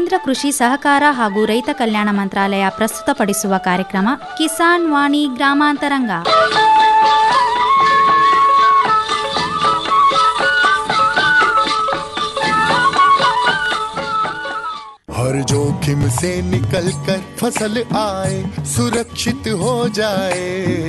ಕೇಂದ್ರ ಕೃಷಿ ಸಹಕಾರ ಹಾಗೂ ರೈತ ಕಲ್ಯಾಣ ಮಂತ್ರಾಲಯ ಪ್ರಸ್ತುತಪಡಿಸುವ ಕಾರ್ಯಕ್ರಮ ಕಿಸಾನ್ ವಾಣಿ ಗ್ರಾಮಾಂತರಂಗ हर जोखिम से निकल कर फसल आए सुरक्षित हो जाए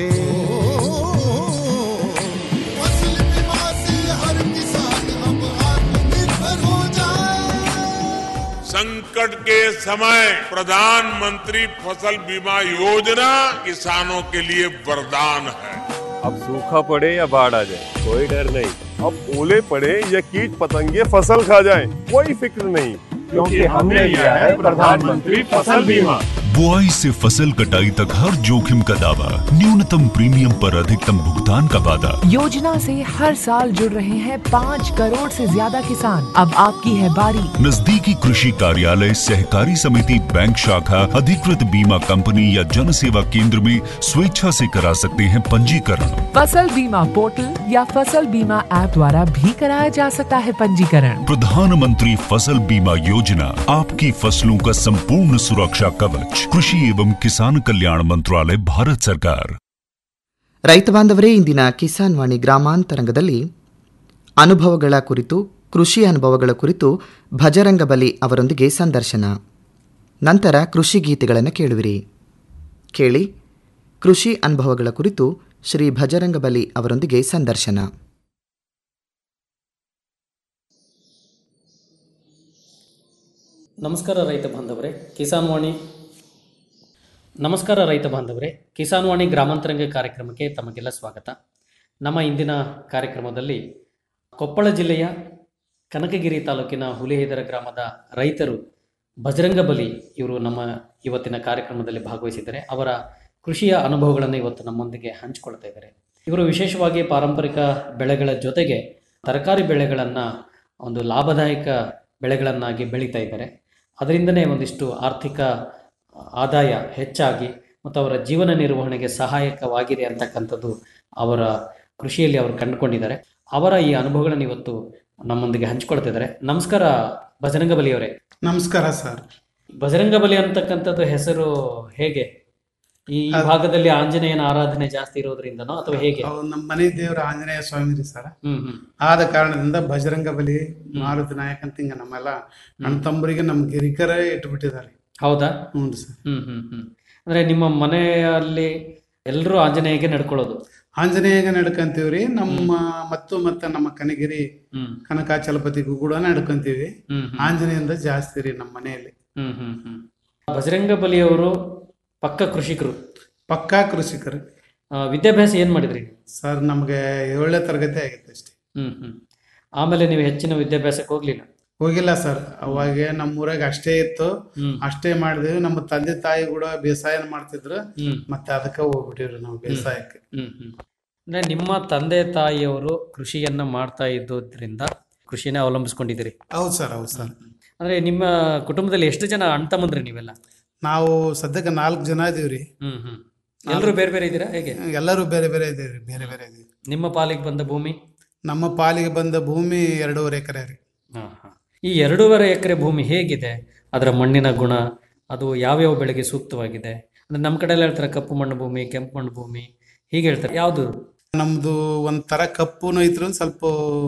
फसल बीमा से हर किसान अब आत्मनिर्भर हो जाए संकट के समय प्रधानमंत्री फसल बीमा योजना किसानों के लिए वरदान है अब सूखा पड़े या बाढ़ आ जाए कोई डर नहीं अब ओले पड़े या कीट पतंगे फसल खा जाए कोई फिक्र नहीं क्योंकि हमने लिया है प्रधानमंत्री फसल बीमा बुआई से फसल कटाई तक हर जोखिम का दावा न्यूनतम प्रीमियम पर अधिकतम भुगतान का वादा योजना से हर साल जुड़ रहे हैं पाँच करोड़ से ज्यादा किसान अब आपकी है बारी नजदीकी कृषि कार्यालय सहकारी समिति बैंक शाखा अधिकृत बीमा कंपनी या जन सेवा केंद्र में स्वेच्छा से करा सकते हैं पंजीकरण फसल बीमा पोर्टल या फसल बीमा ऐप द्वारा भी कराया जा सकता है पंजीकरण प्रधानमंत्री फसल बीमा योजना आपकी फसलों का संपूर्ण सुरक्षा कवच कृषि एवं किसान कल्याण मंत्रालय भारत सरकार ರೈತ ಬಾಂಧವರೇ ಇಂದಿನ ಕಿಸಾನ್ ವಾಣಿ ಗ್ರಾಮಾಂತರಂಗದಲ್ಲಿ ಅನುಭವಗಳ ಕುರಿತು ಕೃಷಿ ಅನುಭವಗಳ ಕುರಿತು ಭಜರಂಗ ಬಲಿ ಅವರೊಂದಿಗೆ ಸಂದರ್ಶನ ನಂತರ ಕೃಷಿ ಗೀತೆಗಳನ್ನು ಕೇಳುವಿರಿ ಕೇಳಿ ಕೃಷಿ ಅನುಭವಗಳ ಕುರಿತು ಶ್ರೀ ಭಜರಂಗ ಬಲಿ ಅವರೊಂದಿಗೆ ಸಂದರ್ಶನ ನಮಸ್ಕಾರ ರೈತ ಬಾಂಧವರೇ ಕಿಸಾನ್ ವಾಣಿ ನಮಸ್ಕಾರ ರೈತ ಬಾಂಧವರೇ ಕಿಸಾನ್ ವಾಣಿ ಗ್ರಾಮಾಂತರಂಗ ಕಾರ್ಯಕ್ರಮಕ್ಕೆ ತಮಗೆಲ್ಲ ಸ್ವಾಗತ ನಮ್ಮ ಇಂದಿನ ಕಾರ್ಯಕ್ರಮದಲ್ಲಿ ಕೊಪ್ಪಳ ಜಿಲ್ಲೆಯ ಕನಕಗಿರಿ ತಾಲೂಕಿನ ಹುಲಿಹೇದರ ಗ್ರಾಮದ ರೈತರು ಬಜರಂಗ ಬಲಿ ಇವರು ನಮ್ಮ ಇವತ್ತಿನ ಕಾರ್ಯಕ್ರಮದಲ್ಲಿ ಭಾಗವಹಿಸಿದ್ದಾರೆ ಅವರ ಕೃಷಿಯ ಅನುಭವಗಳನ್ನು ಇವತ್ತು ನಮ್ಮೊಂದಿಗೆ ಹಂಚಿಕೊಳ್ತಾ ಇದ್ದಾರೆ ಇವರು ವಿಶೇಷವಾಗಿ ಪಾರಂಪರಿಕ ಬೆಳೆಗಳ ಜೊತೆಗೆ ತರಕಾರಿ ಬೆಳೆಗಳನ್ನು ಒಂದು ಲಾಭದಾಯಕ ಬೆಳೆಗಳನ್ನಾಗಿ ಬೆಳೀತಾ ಇದ್ದಾರೆ ಅದರಿಂದನೇ ಒಂದಿಷ್ಟು ಆರ್ಥಿಕ ಆದಾಯ ಹೆಚ್ಚಾಗಿ ಮತ್ತು ಅವರ ಜೀವನ ನಿರ್ವಹಣೆಗೆ ಸಹಾಯಕವಾಗಿದೆ ಅಂತಕ್ಕಂಥದ್ದು ಅವರ ಕೃಷಿಯಲ್ಲಿ ಅವರು ಕಂಡುಕೊಂಡಿದ್ದಾರೆ ಅವರ ಈ ಅನುಭವಗಳನ್ನು ಇವತ್ತು ನಮ್ಮೊಂದಿಗೆ ಹಂಚಿಕೊಳ್ತಿದ್ದಾರೆ ನಮಸ್ಕಾರ ಬಜರಂಗ ಬಲಿಯವರೇ ನಮಸ್ಕಾರ ಸರ್ ಬಜರಂಗ ಬಲಿ ಅಂತಕ್ಕಂಥದ್ದು ಹೆಸರು ಹೇಗೆ ಈ ಈ ಭಾಗದಲ್ಲಿ ಆಂಜನೇಯನ ಆರಾಧನೆ ಜಾಸ್ತಿ ಇರೋದ್ರಿಂದನೋ ಅಥವಾ ಹೇಗೆ ಅವು ನಮ್ಮ ಮನೆ ದೇವರ ಆಂಜನೇಯ ಸ್ವಾಮಿ ರೀ ಸರ್ ಹ್ಮ್ ಹ್ಮ್ ಆದ ಕಾರಣದಿಂದ ಬಜರಂಗ ಬಲಿ ಮಾರುತಿ ನಾಯಕ್ ಅಂತ ಹಿಂಗ ನಮ್ಮೆಲ್ಲ ಅಣ್ಣ ತಮ್ಮರಿಗೆ ನಮ್ ಗಿರಿಕರೇ ಇಟ್ಬಿಟ್ಟಿದ್ದಾರೆ ಹೌದಾ ಹ್ಞೂ ಸರ್ ಹ್ಮ್ ಹ್ಮ್ ಹ್ಮ್ ಅಂದ್ರೆ ನಿಮ್ಮ ಮನೆಯಲ್ಲಿ ಎಲ್ಲರೂ ಆಂಜನೇಯಗೆ ನಡ್ಕೊಳ್ಳೋದು ಆಂಜನೇಯಗೆ ನಡ್ಕಂತೀವ್ರಿ ನಮ್ಮ ಮತ್ತು ಮತ್ತೆ ನಮ್ಮ ಕನಗಿರಿ ಹ್ಮ್ ಕನಕಾಚಲಪತಿಗೂ ಕೂಡ ನಡ್ಕಂತೀವಿ ಹ್ಮ್ ಹ್ಮ್. ಆಂಜನೇಯಿಂದ ಜಾಸ್ತಿ ರೀ ನಮ್ಮ ಮನೆಯಲ್ಲಿ ಹ್ಮ್ ಹ್ಮ್ ಹ್ಮ್ ಬಜರಂಗ ಬಲಿಯವರು ಪಕ್ಕ ಕೃಷಿಕರು ಪಕ್ಕಾ ಕೃಷಿಕರು ಆ, ವಿದ್ಯಾಭ್ಯಾಸ ಏನ್ ಮಾಡಿದ್ರಿ ನೀವು? ಸರ್ ನಮ್ಗೆ ಏಳನೇ ತರಗತಿ ಆಗಿತ್ತು ಅಷ್ಟೇ ಹ್ಮ್ ಹ್ಮ್ ಆಮೇಲೆ ನೀವು ಹೆಚ್ಚಿನ ವಿದ್ಯಾಭ್ಯಾಸಕ್ಕೆ ಹೋಗ್ಲಿಲ್ಲ ಹೋಗಿಲ್ಲ ಸರ್ ಅವಾಗ ನಮ್ಮ ಊರಾಗ ಅಷ್ಟೇ ಇತ್ತು ಹ್ಮ್. ಅಷ್ಟೇ ಮಾಡಿದ್ವಿ ನಮ್ಮ ತಂದೆ ತಾಯಿ ಕೂಡ ಬೇಸಾಯ ಮಾಡ್ತಿದ್ರು ಹ್ಮ್ ಮತ್ತೆ ಅದಕ್ಕೆ ಹೋಗ್ಬಿಟ್ಟಿವ್ರಿ ನಾವು ಬೇಸಾಯಕ್ಕೆ ಹ್ಮ್ ಹ್ಮ್ ಅಂದ್ರೆ ನಿಮ್ಮ ತಂದೆ ತಾಯಿಯವರು ಕೃಷಿಯನ್ನ ಮಾಡ್ತಾ ಇದ್ದೋದ್ರಿಂದ ಕೃಷಿನೇ ಅವಲಂಬಿಸ್ಕೊಂಡಿದ್ದೀರಿ ಹೌದು ಸರ್ ಹೌದು ಸರ್ ಅಂದ್ರೆ ನಿಮ್ಮ ಕುಟುಂಬದಲ್ಲಿ ಎಷ್ಟು ಜನ ಅಣ್ಣ ತಮ್ಮಂದ್ರಿ ನೀವೆಲ್ಲ ನಾವು ಸದ್ಯಕ್ಕೆ ನಾಲ್ಕು ಜನ ಇದೀವ್ರಿ ಹ್ಮ್ ಹ್ಮ್ ಎಲ್ಲರೂ ಬೇರೆ ಬೇರೆ ಇದ್ದೀರಾ ಹೇಗೆ ಎಲ್ಲರೂ ಬೇರೆ ಬೇರೆ ಇದೀವ್ರಿ ಬೇರೆ ಬೇರೆ ಇದೀವಿ ನಿಮ್ಮ ಪಾಲಿಗೆ ಬಂದ ಭೂಮಿ ನಮ್ಮ ಪಾಲಿಗೆ ಬಂದ ಭೂಮಿ ಎರಡೂವರೆ ಎಕರೆ ರೀ ಹಾ, ಹಾ. ಈ ಎರಡೂವರೆ ಎಕರೆ ಭೂಮಿ ಹೇಗಿದೆ ಅದರ ಮಣ್ಣಿನ ಗುಣ ಅದು ಯಾವ್ಯಾವ ಬೆಳೆಗೆ ಸೂಕ್ತವಾಗಿದೆ ಅಂದ್ರೆ ನಮ್ಮ ಕಡೆ ಎಲ್ಲ ಹೇಳ್ತಾರೆ ಕಪ್ಪು ಮಣ್ಣು ಭೂಮಿ ಕೆಂಪು ಮಣ್ಣು ಭೂಮಿ ಹೀಗೆ ಹೇಳ್ತಾರೆ ಯಾವುದು ನಮ್ದು ಒಂಥರ ಕಪ್ಪುನು ಐತ್ರಿ ಒಂದ್ ಸ್ವಲ್ಪ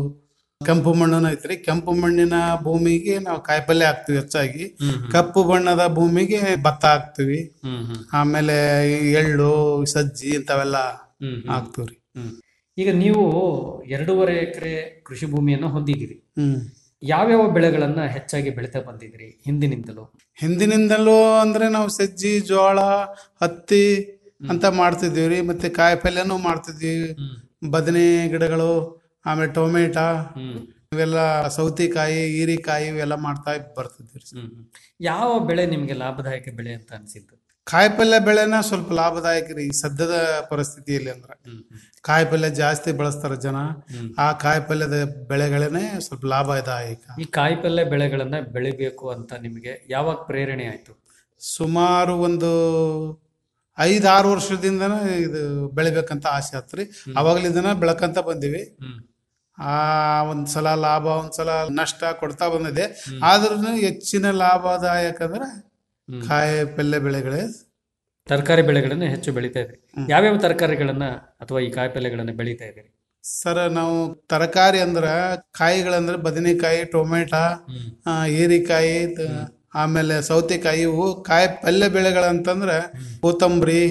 ಕೆಂಪು ಮಣ್ಣುನು ಐತ್ರಿ ಕೆಂಪು ಮಣ್ಣಿನ ಭೂಮಿಗೆ ನಾವು ಕಾಯಿಪಲ್ಯ ಹಾಕ್ತಿವಿ ಹೆಚ್ಚಾಗಿ ಹ್ಮ್ ಹ್ಮ್. ಕಪ್ಪು ಬಣ್ಣದ ಭೂಮಿಗೆ ಭತ್ತ ಹಾಕ್ತಿವಿ ಹ್ಮ್ ಹ್ಮ್ ಆಮೇಲೆ ಎಳ್ಳು ಸಜ್ಜಿ ಇಂಥವೆಲ್ಲ ಹ್ಮ್ ಹ್ಮ್. ಹಾಕ್ತಿವ್ರಿ ಹ್ಮ್. ಈಗ ನೀವು ಎರಡೂವರೆ ಎಕರೆ ಕೃಷಿ ಭೂಮಿಯನ್ನು ಹೊಂದಿದ್ದೀರಿ ಹ್ಮ್ ಯಾವ್ಯಾವ ಬೆಳೆಗಳನ್ನ ಹೆಚ್ಚಾಗಿ ಬೆಳಿತಾ ಬಂದಿದ್ದೀರಿ ಹಿಂದಿನಿಂದಲೂ ಹಿಂದಿನಿಂದಲೂ ಅಂದ್ರೆ ನಾವು ಸಜ್ಜಿ ಜೋಳ ಹತ್ತಿ ಅಂತ ಮಾಡ್ತಿದ್ದೀವ್ರಿ ಮತ್ತೆ ಕಾಯಿ ಪಲ್ಯನೂ ಮಾಡ್ತಿದ್ವಿ ಬದನೆ ಗಿಡಗಳು ಆಮೇಲೆ ಟೊಮೆಟೊ ಹ್ಮ್ ಇವೆಲ್ಲ ಸೌತಿಕಾಯಿ ಹೀರಿಕಾಯಿ ಇವೆಲ್ಲ ಮಾಡ್ತಾ ಬರ್ತಿದ್ವಿ ಹ್ಮ್ ಹ್ಮ್. ಯಾವ ಬೆಳೆ ನಿಮ್ಗೆ ಲಾಭದಾಯಕ ಬೆಳೆ ಅಂತ ಅನ್ಸಿದ್ದು ಕಾಯಿಪಲ್ಯ ಬೆಳೆನ ಸ್ವಲ್ಪ ಲಾಭದಾಯಕ ರೀ ಈ ಸದ್ಯದ ಪರಿಸ್ಥಿತಿಯಲ್ಲಿ ಅಂದ್ರೆ ಕಾಯಿಪಲ್ಯ ಜಾಸ್ತಿ ಬೆಳೆಸ್ತಾರ ಜನ ಆ ಕಾಯಿಪಲ್ಯದ ಬೆಳೆಗಳೇನೆ ಸ್ವಲ್ಪ ಲಾಭದಾಯಕ ಈ ಕಾಯಿಪಲ್ಯ ಬೆಳೆಗಳನ್ನ ಬೆಳಿಬೇಕು ಅಂತ ನಿಮಗೆ ಯಾವಾಗ ಪ್ರೇರಣೆ ಆಯ್ತು ಸುಮಾರು ಒಂದು ಐದ್ ಆರು ವರ್ಷದಿಂದನ ಇದು ಬೆಳಿಬೇಕಂತ ಆಸೆ ಆತ್ರಿ ಅವಾಗ್ಲಿಂದನ ಬೆಳಕಂತ ಬಂದಿವಿ ಹ್ಮ್ ಆ ಒಂದ್ಸಲ ಲಾಭ ಒಂದ್ಸಲ ನಷ್ಟ ಕೊಡ್ತಾ ಬಂದಿದೆ ಆದ್ರೂ ಹೆಚ್ಚಿನ ಲಾಭದಾಯಕ ಅಂದ್ರೆ ಕಾಯಿ ಪಲ್ಯ ಬೆಳೆಗಳೇ ತರಕಾರಿ ಬೆಳೆಗಳನ್ನ ಹೆಚ್ಚು ಬೆಳೀತಾ ಇದ್ರಿ ಯಾವ್ಯಾವ ತರಕಾರಿಗಳನ್ನ ಅಥವಾ ಈ ಕಾಯಿಪಲ್ಯಗಳನ್ನ ಬೆಳೀತಾ ಇದ್ದೀರಿ ಸರ್ ನಾವು ತರಕಾರಿ ಅಂದ್ರ ಕಾಯಿಗಳಂದ್ರೆ ಬದನೆಕಾಯಿ ಟೊಮೆಟೊ ಆ, ಹೀರಿಕಾಯಿ ತ- ಆಮೇಲೆ ಸೌತೆಕಾಯಿ ಇವು ಕಾಯಿ ಪಲ್ಯ ಬೆಳೆಗಳಂತಂದ್ರೆ ಕೊತ್ತಂಬರಿ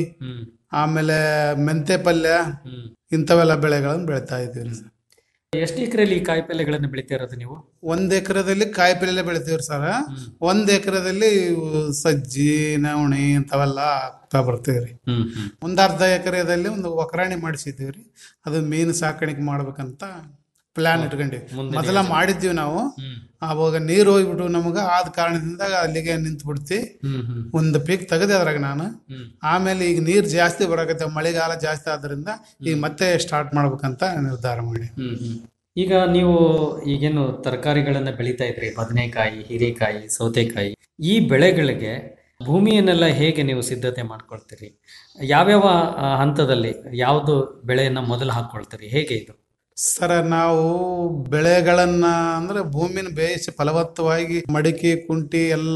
ಆಮೇಲೆ ಮೆಂತೆ ಪಲ್ಯ ಇಂಥವೆಲ್ಲ ಬೆಳೆಗಳನ್ನು ಬೆಳಿತಾ ಇದ್ದೀವಿ ಸರ್ ಎಷ್ಟು ಎಕರೆಯಲ್ಲಿ ಈ ಕಾಯಿಪಲ್ಯಗಳನ್ನ ಬೆಳೀತಾ ಇರೋದು ನೀವು ಒಂದ್ ಎಕರೆದಲ್ಲಿ ಕಾಯಿ ಪಲ್ಯ ಬೆಳಿತೀವ್ರಿ ಸರ್ ಒಂದ್ ಎಕರೆದಲ್ಲಿ ಇವು ಸಜ್ಜಿ ನವಣಿ ಇಂಥವೆಲ್ಲ ಹಾಕ್ತಾ ಬರ್ತೀವ್ರಿ ಒಂದ್ ಅರ್ಧ ಎಕರೆದಲ್ಲಿ ಒಂದು ಒಕರಾಣಿ ಮಾಡಿಸಿದ್ದೀವ್ರಿ ಅದು ಮೀನು ಸಾಕಾಣಿಕೆ ಮಾಡ್ಬೇಕಂತ ಪ್ಲಾನ್ ಇಟ್ಕೊಂಡಿವಿ ಮುಂದೆ ಮೊದಲ ಯೋಜನೆ. ಮಾಡಿದ್ವಿ ನಾವು ಅವಾಗ ನೀರು ಹೋಗ್ಬಿಟ್ಟು ನಮಗ ಆದ ಕಾರಣದಿಂದ ಅಲ್ಲಿಗೆ ನಿಂತು ಬಿಡ್ತಿ ಹ್ಮ್, ಹ್ಮ್. ಒಂದು ಪೀಕ್ ತೆಗೆದೆ ಅದ್ರಾಗ ನಾನು ಹ್ಮ್. ಆಮೇಲೆ ಈಗ ನೀರ್ ಜಾಸ್ತಿ ಬರಕತ್ತೆ ಮಳೆಗಾಲ ಜಾಸ್ತಿ ಆದ್ರಿಂದ ಈಗ ಮತ್ತೆ ಸ್ಟಾರ್ಟ್ ಮಾಡ್ಬೇಕಂತ ನಿರ್ಧಾರ ಮಾಡಿ ಹ್ಮ್, ಹ್ಮ್. ಈಗ ನೀವು ಈಗೇನು ತರಕಾರಿಗಳನ್ನ ಬೆಳೀತಾ ಇದ್ರಿ ಬದನೆಕಾಯಿ ಹೀರೆಕಾಯಿ ಸೌತೆಕಾಯಿ ಈ ಬೆಳೆಗಳಿಗೆ ಭೂಮಿಯನ್ನೆಲ್ಲ ಹೇಗೆ ನೀವು ಸಿದ್ಧತೆ ಮಾಡ್ಕೊಳ್ತೀರಿ ಯಾವ್ಯಾವ ಆ, ಹಂತದಲ್ಲಿ ಯಾವುದು ಬೆಳೆಯನ್ನ ಮೊದಲು ಹಾಕೊಳ್ತೀರಿ ಹೇಗೆ ಇದು ಸರ ನಾವು ಬೆಳೆಗಳನ್ನ ಅಂದ್ರೆ ಭೂಮಿನ ಬೇಯಿಸಿ ಫಲವತ್ತವಾಗಿ ಮಡಿಕೆ ಕುಂಟಿ ಎಲ್ಲ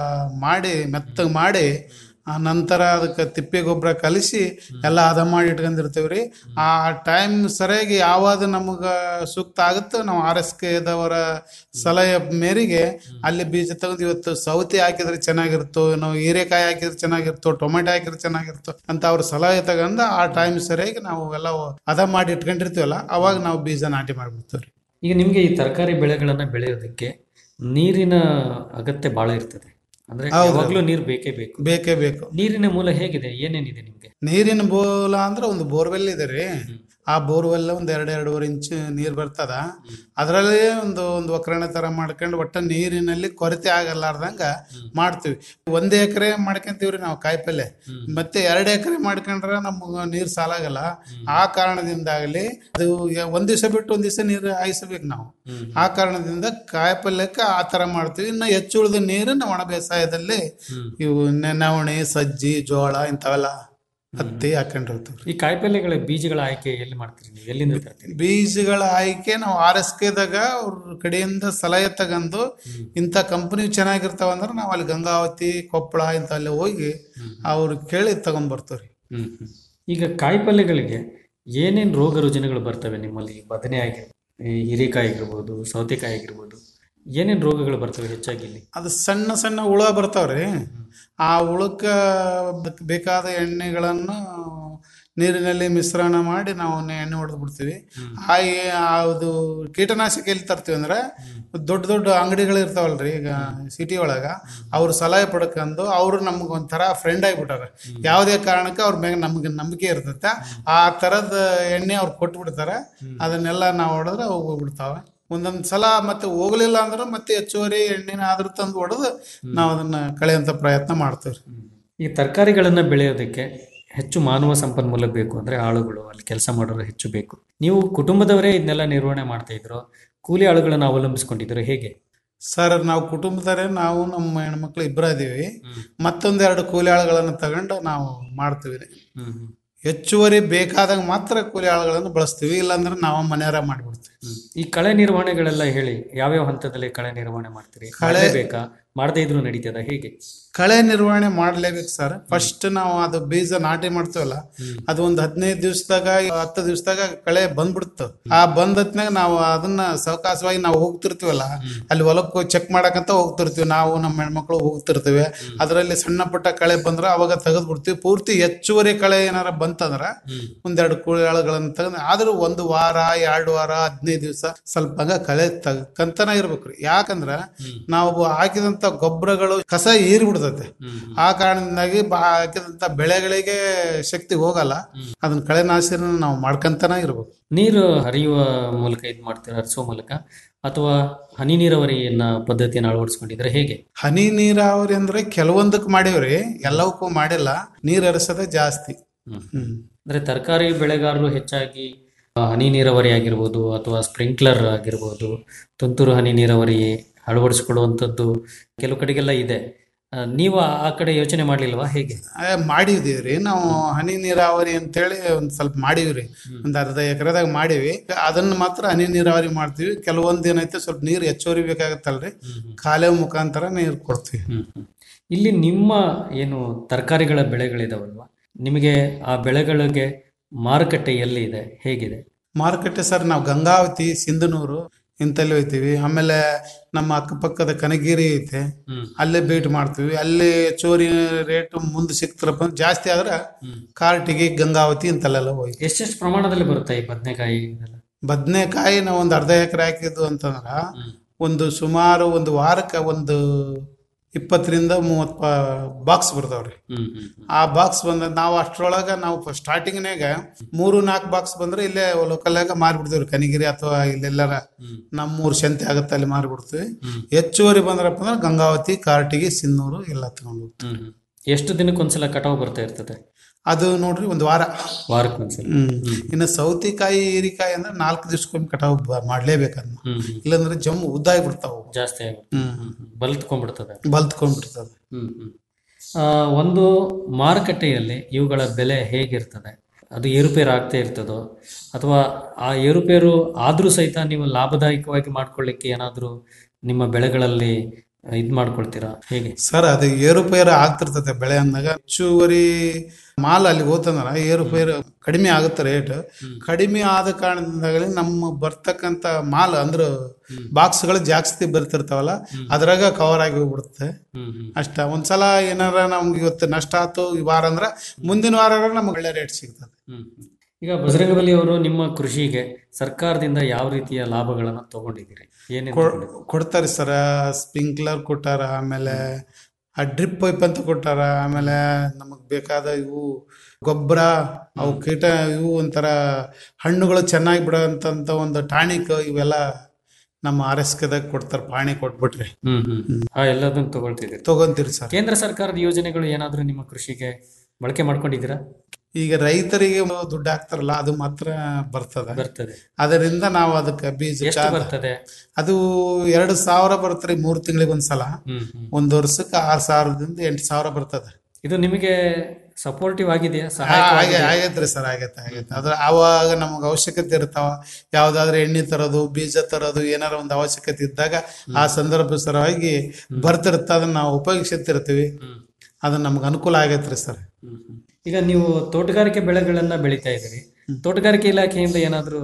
ಮಾಡಿ ಮೆತ್ತಗೆ ಮಾಡಿ ಆ ನಂತರ ಅದಕ್ಕೆ ತಿಪ್ಪೆ ಗೊಬ್ಬರ ಕಲಿಸಿ ಎಲ್ಲ ಹದ ಮಾಡಿ ಇಟ್ಕೊಂಡಿರ್ತೀವ್ರಿ ಆ ಟೈಮ್ ಸರಿಯಾಗಿ ಯಾವಾಗ ನಮಗ ಸೂಕ್ತ ಆಗುತ್ತೋ ನಾವು ಆರ್ ಎಸ್ ಕೆದವರ ಸಲಹೆ ಮೇರೆಗೆ ಅಲ್ಲಿ ಬೀಜ ತೆಗೆದು ಇವತ್ತು ಸೌತೆ ಹಾಕಿದ್ರೆ ಚೆನ್ನಾಗಿರುತ್ತೋ ನಾವು ಹೀರೆಕಾಯಿ ಹಾಕಿದ್ರೆ ಚೆನ್ನಾಗಿರುತ್ತೋ ಟೊಮೆಟೊ ಹಾಕಿದ್ರೆ ಚೆನ್ನಾಗಿರುತ್ತೋ ಅಂತ ಅವ್ರ ಸಲಹೆ ತಗೊಂಡು ಆ ಟೈಮ್ ಸರಿಯಾಗಿ ನಾವು ಎಲ್ಲ ಹದ ಮಾಡಿ ಇಟ್ಕೊಂಡಿರ್ತೀವಲ್ಲ ಅವಾಗ ನಾವು ಬೀಜ ನಾಟಿ ಮಾಡ್ಬಿಡ್ತೀವ್ರಿ ಈಗ ನಿಮಗೆ ಈ ತರಕಾರಿ ಬೆಳೆಗಳನ್ನ ಬೆಳೆಯೋದಕ್ಕೆ ನೀರಿನ ಅಗತ್ಯ ಬಹಳ ಇರ್ತದೆ ಅಂದ್ರೆ ಹೌದು. ಯಾವಾಗ್ಲೂ ನೀರು ಬೇಕೇ ಬೇಕು ಬೇಕೇ ಬೇಕು ನೀರಿನ ಮೂಲ ಹೇಗಿದೆ ಏನೇನಿದೆ ನಿಮ್ಗೆ ನೀರಿನ ಬೋಲ ಅಂದ್ರೆ ಒಂದು ಬೋರ್ವೆಲ್ ಇದೆ ರೀ ಆ ಬೋರ್ವೆಲ್ ಒಂದ್ ಎರಡ್ ಎರಡೂವರೆ ಇಂಚ್ ನೀರ್ ಬರ್ತದ ಅದರಲ್ಲಿ ಒಂದು ಒಂದು ಒಕ್ಕರಣೆ ತರ ಮಾಡ್ಕೊಂಡು ಒಟ್ಟ ನೀರಿನಲ್ಲಿ ಕೊರತೆ ಆಗಲಾರ್ದಂಗ ಮಾಡ್ತೀವಿ ಒಂದ್ ಎಕರೆ ಮಾಡ್ಕೊಂತೀವ್ರಿ ನಾವು ಕಾಯಿಪಲ್ಲೆ ಮತ್ತೆ ಎರಡ್ ಎಕರೆ ಮಾಡ್ಕೊಂಡ್ರೆ ನಮ್ಗ ನೀರ್ ಸಾಲಾಗಲ್ಲ ಆ ಕಾರಣದಿಂದಾಗಲಿ ಅದು ಯ- ಒಂದ್ ದಿವಸ ಬಿಟ್ಟು ಒಂದ್ ದಿವಸ ನೀರು ಹಾಯಿಸ್ಬೇಕು ನಾವು ಆ ಕಾರಣದಿಂದ ಕಾಯಿಪಲ್ಯಕ್ಕೆ ಆ ತರ ಮಾಡ್ತೀವಿ ಇನ್ನು ಹೆಚ್ಚು ಉಳಿದ ನೀರು ನಾವು ಒಣ ಬೇಸಾಯದಲ್ಲಿ ಇವು ನೆ- ನವಣೆ ಸಜ್ಜಿ ಜೋಳ ಇಂಥವೆಲ್ಲ ಹತ್ತಿ ಹಾಕೊಂಡಿರ್ತೀವಿ ಈ ಕಾಯಿಪಲ್ಯಗಳ ಬೀಜಗಳ ಆಯ್ಕೆ ಎಲ್ಲಿ ಮಾಡ್ತೀರಿ ನೀವು ಎಲ್ಲಿಂದ ತರ್ತೀರಿ ಬೀಜಗಳ ಆಯ್ಕೆ ನಾವು ಆರ್ ಎಸ್ ಕೆದಾಗ ಅವ್ರ ಕಡೆಯಿಂದ ಸಲಹೆ ತಗೊಂಡು ಇಂಥ ಕಂಪನಿ ಚೆನ್ನಾಗಿರ್ತಾವ ಅಂದ್ರೆ ನಾವು ಅಲ್ಲಿ ಗಂಗಾವತಿ ಕೊಪ್ಪಳ ಇಂಥಲ್ಲಿ ಹೋಗಿ ಅವ್ರು ಕೇಳಿ ತಗೊಂಡ್ ಬರ್ತೀವ್ರಿ ಹ್ಮ್ ಹ್ಮ್. ಈಗ ಕಾಯಿಪಲ್ಯಗಳಿಗೆ ಏನೇನ್ ರೋಗ ರುಜಿನಗಳು ಬರ್ತವೆ ನಿಮ್ಮಲ್ಲಿ ಬದನೆ ಆಗಿರ್ಬೋದು ಈ ಹೀರೆಕಾಯಿ ಆಗಿರ್ಬೋದು ಸೌತೆಕಾಯಿ ಆಗಿರ್ಬೋದು ಏನೇನ್ ರೋಗಗಳು ಬರ್ತವೆ ಹೆಚ್ಚಾಗಿ ಇಲ್ಲಿ ಅದು ಸಣ್ಣ ಸಣ್ಣ ಹುಳ ಬರ್ತಾವ್ರಿ ಆ ಹುಳಕ್ಕ ಬಕ್- ಬೇಕಾದ ಎಣ್ಣೆಗಳನ್ನು ನೀರಿನಲ್ಲಿ ಮಿಶ್ರಣ ಮಾಡಿ ನಾವು ಅವನ್ನ ಎಣ್ಣೆ ಹೊಡೆದು ಬಿಡ್ತೀವಿ ಆ ಏ- ಅದು ಕೀಟನಾಶಕ ಎಲ್ಲಿ ತರ್ತೀವಿ ಅಂದ್ರೆ ದೊಡ್ಡ ದೊಡ್ಡ ಅಂಗಡಿಗಳು ಇರ್ತಾವಲ್ರಿ ಈಗ ಸಿಟಿ ಒಳಗ ಅವ್ರ ಸಲಹೆ ಪಡ್ಕೊಂಡು ಅವರು ನಮ್ಗೆ ಒಂಥರ ಫ್ರೆಂಡ್ ಆಗಿಬಿಟ್ಟಾರ ಯಾವುದೇ ಕಾರಣಕ್ಕೆ ಅವ್ರ ಮ್ಯಾಗ ನಮ್ಗೆ ನಂಬಿಕೆ ಇರ್ತೈತೆ ಆ ಥರದ ಎಣ್ಣೆ ಅವ್ರು ಕೊಟ್ಟು ಬಿಡ್ತಾರೆ ಅದನ್ನೆಲ್ಲ ನಾವು ಹೊಡೆದ್ರೆ ಅವು ಹೋಗ್ಬಿಡ್ತಾವೆ ಒಂದೊಂದು ಸಲ ಮತ್ತೆ ಹೋಗ್ಲಿಲ್ಲ ಅಂದ್ರೆ ಮತ್ತೆ ಹೆಚ್ಚುವರಿ ಎಣ್ಣೆನ ಆದ್ರೂ ತಂದು ಹೊಡೆದು ನಾವು ಅದನ್ನ ಕಳೆಯಂತ ಪ್ರಯತ್ನ ಮಾಡ್ತೀವಿ ಈ ತರಕಾರಿಗಳನ್ನ ಬೆಳೆಯೋದಕ್ಕೆ ಹೆಚ್ಚು ಮಾನವ ಸಂಪನ್ಮೂಲ ಬೇಕು ಅಂದ್ರೆ ಆಳುಗಳು ಅಲ್ಲಿ ಕೆಲಸ ಮಾಡೋರು ಹೆಚ್ಚು ಬೇಕು ನೀವು ಕುಟುಂಬದವರೇ ಇದನ್ನೆಲ್ಲ ನಿರ್ವಹಣೆ ಮಾಡ್ತಾ ಇದ್ರು ಕೂಲಿ ಆಳುಗಳನ್ನ ಅವಲಂಬಿಸ್ಕೊಂಡಿದ್ರು ಹೇಗೆ ಸರ್ ನಾವು ಕುಟುಂಬದವರೇ ನಾವು ನಮ್ಮ ಹೆಣ್ಮಕ್ಳು ಇಬ್ಬರ ಇದೀವಿ ಮತ್ತೊಂದ್ ಎರಡು ಕೂಲಿ ಆಳುಗಳನ್ನು ತಗೊಂಡು ನಾವು ಮಾಡ್ತೀವಿ ಹೆಚ್ಚುವರಿ ಬೇಕಾದಾಗ ಮಾತ್ರ ಕೂಲಿ ಆಳುಗಳನ್ನು ಬಳಸ್ತೀವಿ ಇಲ್ಲಾಂದ್ರೆ ನಾವು ಮನೆಯವರ ಮಾಡಿಬಿಡ್ತೀವಿ ಈ ಕಳೆ ನಿರ್ವಹಣೆಗಳೆಲ್ಲ ಹೇಳಿ ಯಾವ್ಯಾವ ಹಂತದಲ್ಲಿ ಕಳೆ ನಿರ್ವಹಣೆ ಮಾಡ್ತೀರಿ ಕಳೆ- ಬೇಕಾ ಮಾಡದೇ ಇದ್ರು ನಡೀತದ ಹೇಗೆ ಕಳೆ ನಿರ್ವಹಣೆ ಮಾಡ್ಲೇಬೇಕು ಸರ್ ಫಸ್ಟ್ ನಾವು ಅದು ಬೀಜ ನಾಟಿ ಮಾಡ್ತೀವಲ್ಲ ಅದು ಒಂದು ಹದಿನೈದು ದಿವಸದಾಗ ಹತ್ತು ದಿವಸದಾಗ ಕಳೆ ಬಂದ್ಬಿಡ್ತು ಆ ಬಂದ ಹೊತ್ನ್ಯಾಗ ನಾವು ಅದನ್ನ ಸಾವಕಾಶವಾಗಿ ನಾವು ಹೋಗ್ತಿರ್ತೀವಲ್ಲ ಅಲ್ಲಿ ಹೊಲಕ್ಕೆ ಹೋಗಿ ಚೆಕ್ ಮಾಡಕಂತ ಹೋಗ್ತಿರ್ತೀವಿ ನಾವು ನಮ್ಮ ಹೆಣ್ಮಕ್ಳು ಹೋಗ್ತಿರ್ತೀವಿ ಅದರಲ್ಲಿ ಸಣ್ಣ ಪುಟ್ಟ ಕಳೆ ಬಂದ್ರೆ ಅವಾಗ ತೆಗೆದು ಬಿಡ್ತೀವಿ ಪೂರ್ತಿ ಹೆಚ್ಚುವರಿ ಕಳೆ ಏನಾರ ಬಂತಂದ್ರ ಒಂದೆರಡು ಕೂಳಿಗಳನ್ನ ತೆಗೆದು ಆದ್ರೂ ಒಂದು ವಾರ ಎರಡು ವಾರ ಹದಿನೈದು ದಿವಸ ಸ್ವಲ್ಪ ಹಂಗ ಕಳೆ ತಗಂತನ ಇರ್ಬೇಕ್ರಿ ಯಾಕಂದ್ರ ನಾವು ಹಾಕಿದಂತ ಗೊಬ್ಬರಗಳು ಕಸ ಹೀರಿ ಬಿಡ್ತೈತೆ ಆ ಕಾರಣದಿಂದಾಗಿ ಬಾ- ಹಾಕಿದಂತ ಬೆಳೆಗಳಿಗೆ ಶಕ್ತಿ ಹೋಗಲ್ಲ ಅದನ್ನ ಕಳೆನಾಶನ ನಾವು ಮಾಡ್ಕಂತನ ಇರ್ಬೇಕು ನೀರು ಹರಿಯುವ ಮೂಲಕ ಇದು ಮಾಡ್ತೀರಾ ಹರಿಸುವ ಮೂಲಕ ಅಥವಾ ಹನಿ ನೀರಾವರಿಯನ್ನ ಪದ್ಧತಿಯನ್ನು ಅಳವಡಿಸ್ಕೊಂಡಿದ್ರೆ ಹೇಗೆ ಹನಿ ನೀರಾವರಿ ಅಂದ್ರೆ ಕೆಲವೊಂದಕ್ಕೆ ಮಾಡೀವ್ರಿ ಎಲ್ಲವಕ್ಕೂ ಮಾಡಿಲ್ಲ ನೀರ್ ಹರಿಸೋದೇ ಜಾಸ್ತಿ ಹ್ಮ್ ಅಂದ್ರೆ ತರಕಾರಿ ಬೆಳೆಗಾರರು ಹೆಚ್ಚಾಗಿ ಆ, ಹನಿ ನೀರಾವರಿ ಆಗಿರ್ಬೋದು ಅಥವಾ ಸ್ಪ್ರಿಂಕ್ಲರ್ ಆಗಿರ್ಬೋದು ತುಂತುರು ಹನಿ ನೀರಾವರಿ ಅಳವಡಿಸ್ಕೊಳ್ಳುವಂಥದ್ದು ಕೆಲವು ಕಡೆಗೆಲ್ಲ ಇದೆ ಆ, ನೀವು ಆ- ಆ ಕಡೆ ಯೋಚನೆ ಮಾಡ್ಲಿಲ್ವಾ ಹೇಗೆ ಆ, ಮಾಡಿದೀವ್ರಿ ನಾವು ಹನಿ ನೀರಾವರಿ ಅಂತೇಳಿ ಒಂದ್ ಸ್ವಲ್ಪ ಮಾಡಿವ್ರಿ ಒಂದ್ ಅರ್ಧ ಎಕರೆದಾಗ ಮಾಡಿವಿ ಅದನ್ನ ಮಾತ್ರ ಹನಿ ನೀರಾವರಿ ಮಾಡ್ತೀವಿ ಕೆಲವೊಂದ್ ಏನೈತೆ ಸ್ವಲ್ಪ ನೀರು ಹೆಚ್ಚುವರಿ ಬೇಕಾಗತ್ತಲ್ರಿ ಕಾಲುವೆ ಮುಖಾಂತರ ನೀರು ಕೊಡ್ತೀವಿ ಇಲ್ಲಿ ನಿಮ್ಮ ಏನು ತರಕಾರಿಗಳ ಬೆಳೆಗಳಿದಾವಲ್ವಾ ನಿಮಗೆ ಆ ಬೆಳೆಗಳಿಗೆ ಮಾರುಕಟ್ಟೆ ಎಲ್ಲಿ ಇದೆ ಹೇಗಿದೆ ಮಾರುಕಟ್ಟೆ ಸರ್ ನಾವು ಗಂಗಾವತಿ ಸಿಂಧನೂರು ಇಂತಲ್ಲಿ ಹೋಯ್ತೀವಿ ಆಮೇಲೆ ನಮ್ಮ ಅಕ್ಕಪಕ್ಕದ ಕನಗಿರಿ ಐತೆ ಅಲ್ಲೇ ಭೇಟಿ ಮಾಡ್ತೀವಿ ಅಲ್ಲಿ ಚೋರಿ ರೇಟ್ ಮುಂದೆ ಸಿಕ್ತಾರಪ್ಪ ಅಂದ್ರೆ ಜಾಸ್ತಿ ಆದ್ರೆ ಕಾರ್ಟಿಗೆ ಗಂಗಾವತಿ ಇಂತಲ್ಲೆಲ್ಲ ಹೋಯ್ತು ಎಷ್ಟೆಷ್ಟು ಪ್ರಮಾಣದಲ್ಲಿ ಬರುತ್ತೆ ಈ ಬದನೆಕಾಯಿ ಇದೆಲ್ಲ ಬದನೆಕಾಯಿ ನಾವು ಒಂದು ಅರ್ಧ ಎಕರೆ ಹಾಕಿದ್ದು ಅಂತಂದ್ರ ಒಂದು ಸುಮಾರು ಒಂದು ವಾರಕ್ಕೆ ಒಂದು ಇಪ್ಪತ್ತರಿಂದ ಮೂವತ್ತು ಬಾಕ್ಸ್ ಬರ್ತಾವ್ರಿ ಹ್ಮ್ ಹ್ಮ್ ಆ ಬಾಕ್ಸ್ ಬಂದ ನಾವು ಅಷ್ಟ್ರೊಳಗ ನಾವು ಸ್ಟಾರ್ಟಿಂಗ್ನಾಗ ಮೂರು ನಾಲ್ಕು ಬಾಕ್ಸ್ ಬಂದ್ರೆ ಇಲ್ಲೇ ಲೋಕಲ್ನಾಗ ಮಾರಿಬಿಡ್ತೀವಿ ಕನಿಗಿರಿ ಅಥವಾ ಇಲ್ಲೆಲ್ಲರ ನಮ್ಮೂರು ಶಂತಿ ಆಗತ್ತೆ ಅಲ್ಲಿ ಮಾರಿಬಿಡ್ತೀವಿ ಹೆಚ್ಚುವರಿ ಬಂದ್ರಪ್ಪ ಅಂದ್ರೆ ಗಂಗಾವತಿ ಕಾರ್ಟಿಗೆ ಸಿನ್ನೂರು ಎಲ್ಲ ತಗೊಂಡು ಹೋಗ್ತೀವಿ ಹ್ಮ್ ಹ್ಮ್. ಎಷ್ಟು ದಿನಕ್ಕೊಂದ್ಸಲ ಕಟಾವು ಬರ್ತಾ ಇರ್ತದೆ ಅದು ನೋಡ್ರಿ ಒಂದು ವಾರ ವಾರಕ್ಕೊಂದ್ಸಲ ಹ್ಮ್ ಇನ್ನು ಸೌತಿಕಾಯಿ ಹೀರಿಕಾಯಿ ಅಂದ್ರೆ ನಾಲ್ಕು ದಿವ್ಸಕ್ಕೊಮ್ಮೆ ಕಟಾವು ಬ- ಮಾಡ್ಲೇಬೇಕು ಅದನ್ನ ಹ್ಮ್ ಹ್ಮ್. ಇಲ್ಲಾಂದ್ರೆ ಜಮ್ಮು ಉದ್ದಾಗಿ ಬಿಡ್ತಾವು ಜಾಸ್ತಿ ಆಗುತ್ತೆ ಹ್ಮ್ ಬಲ್ತ್ಕೊಂಡ್ಬಿಡ್ತದೆ ಬಲ್ತ್ಕೊಂಡ್ಬಿಡ್ತದೆ ಹ್ಮ್ ಹ್ಮ್. ಆ, ಒಂದು ಮಾರುಕಟ್ಟೆಯಲ್ಲಿ ಇವುಗಳ ಬೆಲೆ ಹೇಗಿರ್ತದೆ ಅದು ಏರುಪೇರು ಆಗ್ತಾ ಇರ್ತದೋ ಅಥವಾ ಆ ಏರುಪೇರು ಆದ್ರೂ ಸಹಿತ ನೀವು ಲಾಭದಾಯಕವಾಗಿ ಮಾಡ್ಕೊಳ್ಳಿಕ್ಕೆ ಏನಾದರೂ ನಿಮ್ಮ ಬೆಳೆಗಳಲ್ಲಿ ಇದು ಮಾಡ್ಕೊಳ್ತೀರಾ ಹೇಗೆ ಸರ್ ಅದು ಏರುಪೇರು ಆಗ್ತಿರ್ತದೆ ಬೆಳೆ ಅಂದಾಗ ಹೆಚ್ಚುವರಿ ಮಾಲ್ ಅಲ್ಲಿ ಹೋತಂದ್ರ ಏರುಪೇರು ಕಡಿಮೆ ಆಗುತ್ತೆ ರೇಟ್ ಕಡಿಮೆ ಆದ ಕಾರಣದಿಂದಾಗಲಿ ನಮ್ಮ ಬರ್ತಕ್ಕಂತ ಮಾಲ್ ಅಂದ್ರ ಬಾಕ್ಸ್ಗಳು ಜಾಸ್ತಿ ಬರ್ತಿರ್ತಾವಲ್ಲ ಅದ್ರಾಗ ಕವರ್ ಆಗಿ ಹೋಗ್ಬಿಡುತ್ತೆ ಹ್ಮ್ ಹ್ಮ್. ಅಷ್ಟ ಒಂದ್ಸಲ ಏನಾರ ನಮ್ಗೆ ಇವತ್ತು ನಷ್ಟ ಆಯ್ತು ಈ ವಾರ ಅಂದ್ರ ಮುಂದಿನ ವಾರ ನಮ್ಗೆ ಒಳ್ಳೆ ರೇಟ್ ಸಿಗ್ತದೆ ಹ್ಮ್ ಹ್ಮ್. ಈಗ ಬಜರಂಗಬಲಿ ಅವರು ನಿಮ್ಮ ಕೃಷಿಗೆ ಸರ್ಕಾರದಿಂದ ಯಾವ ರೀತಿಯ ಲಾಭಗಳನ್ನ ತಗೊಂಡಿದ್ದೀರಿ ಏನೇನು ತಗೊಂಡಿದ್ದೀರಿ? ಕೊಡ್ತಾರೆ ಸರ್ ಸ್ಪ್ರಿಂಕ್ಲರ್ ಕೊಟ್ಟಾರ ಆಮೇಲೆ ಆ ಡ್ರಿಪ್ ಪೈಪ್ ಅಂತ ಕೊಟ್ಟಾರ ಆಮೇಲೆ ನಮಗ್ ಬೇಕಾದ ಇವು ಗೊಬ್ಬರ ಅವು ಕೀಟ ಇವು ಒಂಥರ ಹಣ್ಣುಗಳು ಚೆನ್ನಾಗಿ ಬಿಡೋಂತ ಒಂದು ಟಾನಿಕ್ ಇವೆಲ್ಲ ನಮ್ಮ ಆರ್ ಎಸ್ ಕೆದಾಗ ಕೊಡ್ತಾರೆ ಪಾಣಿ ಕೊಟ್ಬಿಟ್ರಿ ಹ್ಮ್ ಹ್ಮ್ ಹ್ಮ್. ಆ ಎಲ್ಲದನ್ನು ತಗೊಳ್ತಿದ್ದೀರಿ ತಗೊಂತೀರಿ ಸರ್ ಕೇಂದ್ರ ಸರ್ಕಾರದ ಯೋಜನೆಗಳು ಏನಾದರೂ ನಿಮ್ಮ ಕೃಷಿಗೆ ಬಳಕೆ ಮಾಡ್ಕೊಂಡಿದ್ದೀರಾ ಈಗ ರೈತರಿಗೆ ದುಡ್ಡು ಹಾಕ್ತಾರಲ್ಲ ಅದು ಮಾತ್ರ ಬರ್ತದೆ ಬರ್ತದೆ ಅದರಿಂದ ನಾವು ಅದಕ್ಕೆ ಬೀಜ ಎಷ್ಟು ಚಾ- ಬರ್ತದೆ ಅದು ಎರಡು ಸಾವಿರ ಬರ್ತದೆ ಮೂರು ತಿಂಗಳಿಗೆ ಒಂದ್ಸಲ ಹ್ಮ್ ಹ್ಮ್. ಒಂದ್ ವರ್ಷಕ್ಕೆ ಆರು ಸಾವಿರದಿಂದ ಎಂಟು ಸಾವಿರ ಬರ್ತದೆ ಇದು ನಿಮಗೆ ಸಪೋರ್ಟಿವ್ ಆಗಿದೆಯಾ ಹಾಗೆ ಸಹಾಯ ಆಗೈತ್ರಿ ಸರ್ ಆಗೈತೆ ಆಗೈತೆ ಅದ್ರ ಅವಾಗ ನಮಗೆ ಅವಶ್ಯಕತೆ ಇರ್ತಾವ ಯಾವ್ದಾದ್ರೆ ಎಣ್ಣೆ ತರೋದು ಬೀಜ ತರೋದು ಏನಾರ ಒಂದು ಅವಶ್ಯಕತೆ ಇದ್ದಾಗ ಆ ಸಂದರ್ಭ ಸರವಾಗಿ ಬರ್ತಿರ್ತ ಅದನ್ನ ನಾವು ಉಪಯೋಗಿಸುತ್ತಿರ್ತೀವಿ ಅದು ನಮ್ಗೆ ಅನುಕೂಲ ಆಗೈತ್ರಿ ಸರ್ ಈಗ ನೀವು ತೋಟಗಾರಿಕೆ ಬೆಳೆಗಳನ್ನ ಬೆಳೀತಾ ಇದ್ದೀರಿ ತೋಟಗಾರಿಕೆ ಇಲಾಖೆಯಿಂದ ಏನಾದರೂ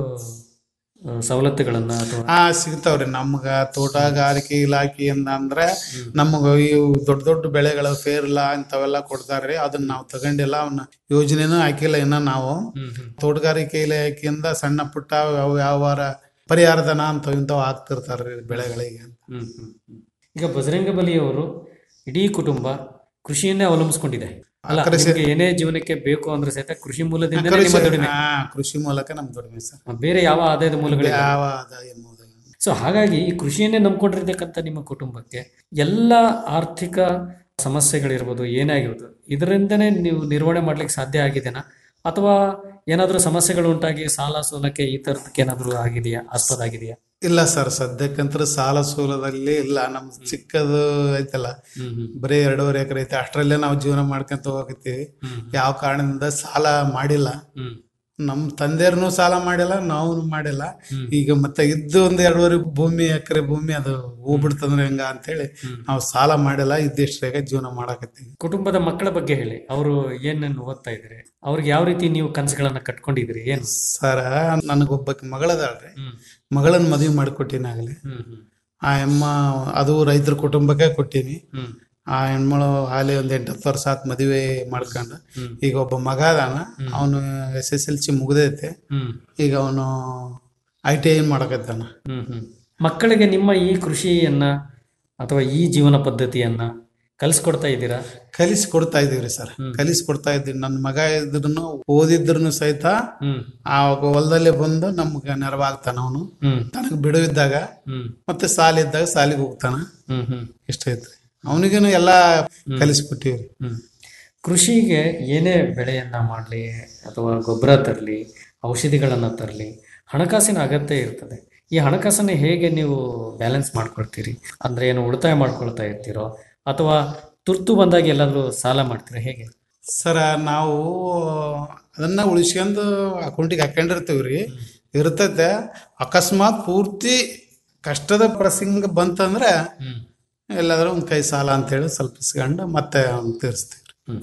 ಸವಲತ್ತುಗಳನ್ನ ಅಥವಾ ಹಾ ಸಿಗ್ತಾವ್ರಿ ನಮ್ಗ ತೋಟಗಾರಿಕೆ ಇಲಾಖೆಯಿಂದ ಅಂದ್ರೆ ನಮಗ ಇವು ದೊಡ್ಡ ದೊಡ್ಡ ಬೆಳೆಗಳ ಫೇರ್ಲಾ ಇಂಥವೆಲ್ಲ ಕೊಡ್ತಾರ್ರಿ ಅದನ್ನ ನಾವು ತಗೊಂಡಿಲ್ಲ ಅವನ್ನ ಯೋಜನೆನೂ ಹಾಕಿಲ್ಲ ಇನ್ನ ನಾವು ತೋಟಗಾರಿಕೆ ಇಲಾಖೆಯಿಂದ ಸಣ್ಣ ಪುಟ್ಟ ಅವು ಯಾವಾರ ಪರಿಹಾರಧನ ಅಂತ ಇಂಥವು ಹಾಕ್ತಿರ್ತಾರ್ರಿ ಬೆಳೆಗಳಿಗೆ ಹ್ಮ್ ಹ್ಮ್ ಹ್ಮ್. ಈಗ ಬಜರಂಗ ಬಲಿಯವರು ಇಡೀ ಕುಟುಂಬ ಕೃಷಿಯನ್ನೇ ಅವಲಂಬಿಸ್ಕೊಂಡಿದೆ ಅಲ್ಲ ಕೃಷಿ- ನಿಮ್ಗೆ ಏನೇ ಜೀವನಕ್ಕೆ ಬೇಕು ಅಂದ್ರೆ ಸಹಿತ ಕೃಷಿ ಮೂಲದಿಂದ ಕೃಷಿ ನಿಮ್ಮ ದುಡಿಮೆ ಹಾ, ಕೃಷಿ ಮೂಲಕ ನಮ್ ದುಡಿಮೆ ಸರ್ ಬೇರೆ ಯಾವ ಆದಾಯದ ಮೂಲಗಳಿಲ್ಲ ಯಾವ ಆದಾಯ ಮೂಲ ಸೊ ಹಾಗಾಗಿ ಈ ಕೃಷಿಯನ್ನೇ ನಂಬ್ಕೊಂಡಿರ್ತಕ್ಕಂಥ ನಿಮ್ಮ ಕುಟುಂಬಕ್ಕೆ ಎಲ್ಲ ಆರ್ಥಿಕ ಸಮಸ್ಯೆಗಳಿರ್ಬೋದು ಏನೇ ಆಗಿರ್ಬೋದು ಇದರಿಂದನೇ ನೀವು ನಿರ್ವಹಣೆ ಮಾಡ್ಲಿಕ್ಕೆ ಸಾಧ್ಯ ಆಗಿದೆನಾ ಅಥವಾ ಏನಾದರೂ ಸಮಸ್ಯೆಗಳು ಉಂಟಾಗಿ ಸಾಲ ಸೋಲಕ್ಕೆ ಈ ಥರದಕ್ಕೆ ಏನಾದರೂ ಆಗಿದೆಯಾ ಆಸ್ಪದ ಆಗಿದೆಯಾ ಇಲ್ಲ ಸರ್ ಸದ್ಯಕ್ಕಂತ್ರ ಸಾಲ ಸೂಲದಲ್ಲಿ ಇಲ್ಲ ನಮ್ ಚಿಕ್ಕದು ಐತಲ್ಲ ಹ್ಮ್ ಹ್ಮ್. ಬರೀ ಎರಡೂವರೆ ಎಕರೆ ಐತೆ ಅಷ್ಟರಲ್ಲೇ ನಾವು ಜೀವನ ಮಾಡ್ಕೊಂತ ಹೋಗತ್ತೀವಿ ಯಾವ ಕಾರಣದಿಂದ ಸಾಲ ಮಾಡಿಲ್ಲ ಹ್ಮ್ ನಮ್ ತಂದೆಯರ್ನು ಸಾಲ ಮಾಡಿಲ್ಲ ನಾವು ಮಾಡಿಲ್ಲ ಈಗ ಮತ್ತೆ ಇದ್ದು ಒಂದ್ ಎರಡೂವರೆ ಭೂಮಿ ಎಕರೆ ಭೂಮಿ ಅದು ಹೂಬಿಡ್ತಂದ್ರೆ ಹೆಂಗ ಅಂತೇಳಿ ನಾವು ಸಾಲ ಮಾಡಿಲ್ಲ ಇದ್ದಿಷ್ಟ್ರಾಗ ಜೀವನ ಮಾಡಾಕತ್ತೀವಿ ಕುಟುಂಬದ ಮಕ್ಕಳ ಬಗ್ಗೆ ಹೇಳಿ ಅವರು ಏನೇನು ಓದ್ತಾ ಇದ್ದಾರೆ ಅವ್ರಿಗೆ ಯಾವ ರೀತಿ ನೀವು ಕನಸುಗಳನ್ನ ಕಟ್ಕೊಂಡಿದ್ದೀರಿ ಏನು ಸರ ನನಗೊಬ್ಬಕ್ಕೆ ಮಗಳದಾಳ್ರಿ ಹ್ಮ್ ಮಗಳನ್ನ ಮದುವೆ ಮಾಡಿಕೊಟ್ಟಿನಿ ಆಗಲಿ ಹ್ಮ್ ಹ್ಮ್ ಆ ಎಮ್ಮ ಅದು ರೈತರ ಕುಟುಂಬಕ್ಕೆ ಕೊಟ್ಟಿನಿ ಹ್ಮ್ ಆ ಹೆಣ್ಮಳು ಹಾಲಿ ಒಂದ್ ಎಂಟತ್ತು ವರ್ಷ ಆತ್ ಮದುವೆ ಮಾಡ್ಕೊಂಡು ಹ್ಮ್. ಈಗ ಒಬ್ಬ ಮಗ ಅದಾನ ಅವನು ಎಸ್ ಎಸ್ ಎಲ್ ಸಿ ಮುಗ್ದೈತೆ ಹ್ಮ್ ಈಗ ಅವನು ಐ ಟಿ ಐ ಮಾಡಕತ್ತಾನ ಹ್ಮ್ ಹ್ಮ್ ಮಕ್ಕಳಿಗೆ ನಿಮ್ಮ ಈ ಕೃಷಿಯನ್ನ ಅಥವಾ ಈ ಜೀವನ ಪದ್ಧತಿಯನ್ನ ಕಲಿಸ್ಕೊಡ್ತಾ ಇದ್ದೀರಾ ಕಲಿಸಿ ಕೊಡ್ತಾ ಇದೀವ್ರಿ ಸರ್ ಕಲಿಸಿ ಕೊಡ್ತಾ ಇದ್ದೀವಿ ನನ್ನ ಮಗ ಇದ್ರೂ ಓದಿದ್ರು ಸಹಿತ ಹ್ಮ್ ಆ ಹೊಲದಲ್ಲಿ ಬಂದು ನಮ್ಗೆ ನೆರವಾಗ್ತಾನ ಅವನು ಹ್ಮ್ ತನಗ್ ಬಿಡುವಿದ್ದಾಗ ಹ್ಮ್ ಮತ್ತೆ ಸಾಲ ಇದ್ದಾಗ ಸಾಲಿಗೆ ಹೋಗ್ತಾನ ಹ್ಮ್ ಹ್ಮ್ ಇಷ್ಟ ಐತ್ರಿ ಅವನಿಗೇನು ಎಲ್ಲಾ ಕಲಿಸ್ಕೊಟ್ಟಿವ್ರಿ ಹ್ಮ್ ಕೃಷಿಗೆ ಏನೇ ಬೆಳೆಯನ್ನ ಮಾಡಲಿ ಅಥವಾ ಗೊಬ್ಬರ ತರಲಿ ಔಷಧಿಗಳನ್ನು ತರಲಿ ಹಣಕಾಸಿನ ಅಗತ್ಯ ಇರ್ತದೆ ಈ ಹಣಕಾಸನ್ನು ಹೇಗೆ ನೀವು ಬ್ಯಾಲೆನ್ಸ್ ಮಾಡ್ಕೊಳ್ತೀರಿ ಅಂದ್ರೆ ಏನು ಉಳಿತಾಯ ಮಾಡ್ಕೊಳ್ತಾ ಇರ್ತೀರೋ ಅಥವಾ ತುರ್ತು ಬಂದಾಗ ಎಲ್ಲಾದರೂ ಸಾಲ ಮಾಡ್ತೀರಾ ಹೇಗೆ ಸರ ನಾವು ಅದನ್ನ ಉಳಿಸ್ಕೊಂಡು ಅಕೌಂಟಿಗೆ ಹಾಕೊಂಡಿರ್ತೀವಿ ರೀ ಇರ್ತೈತೆ ಅಕಸ್ಮಾತ್ ಪೂರ್ತಿ ಕಷ್ಟದ ಪ್ರಸಂಗ ಬಂತಂದ್ರೆ ಎಲ್ಲಾದ್ರೂ ಒಂದು ಕೈ ಸಾಲ ಅಂತೇಳಿ ಸ್ವಲ್ಪ ಇಸ್ಕೊಂಡು ಮತ್ತೆ ಅವ್ನ್ ತೀರಿಸ್ತೀವಿ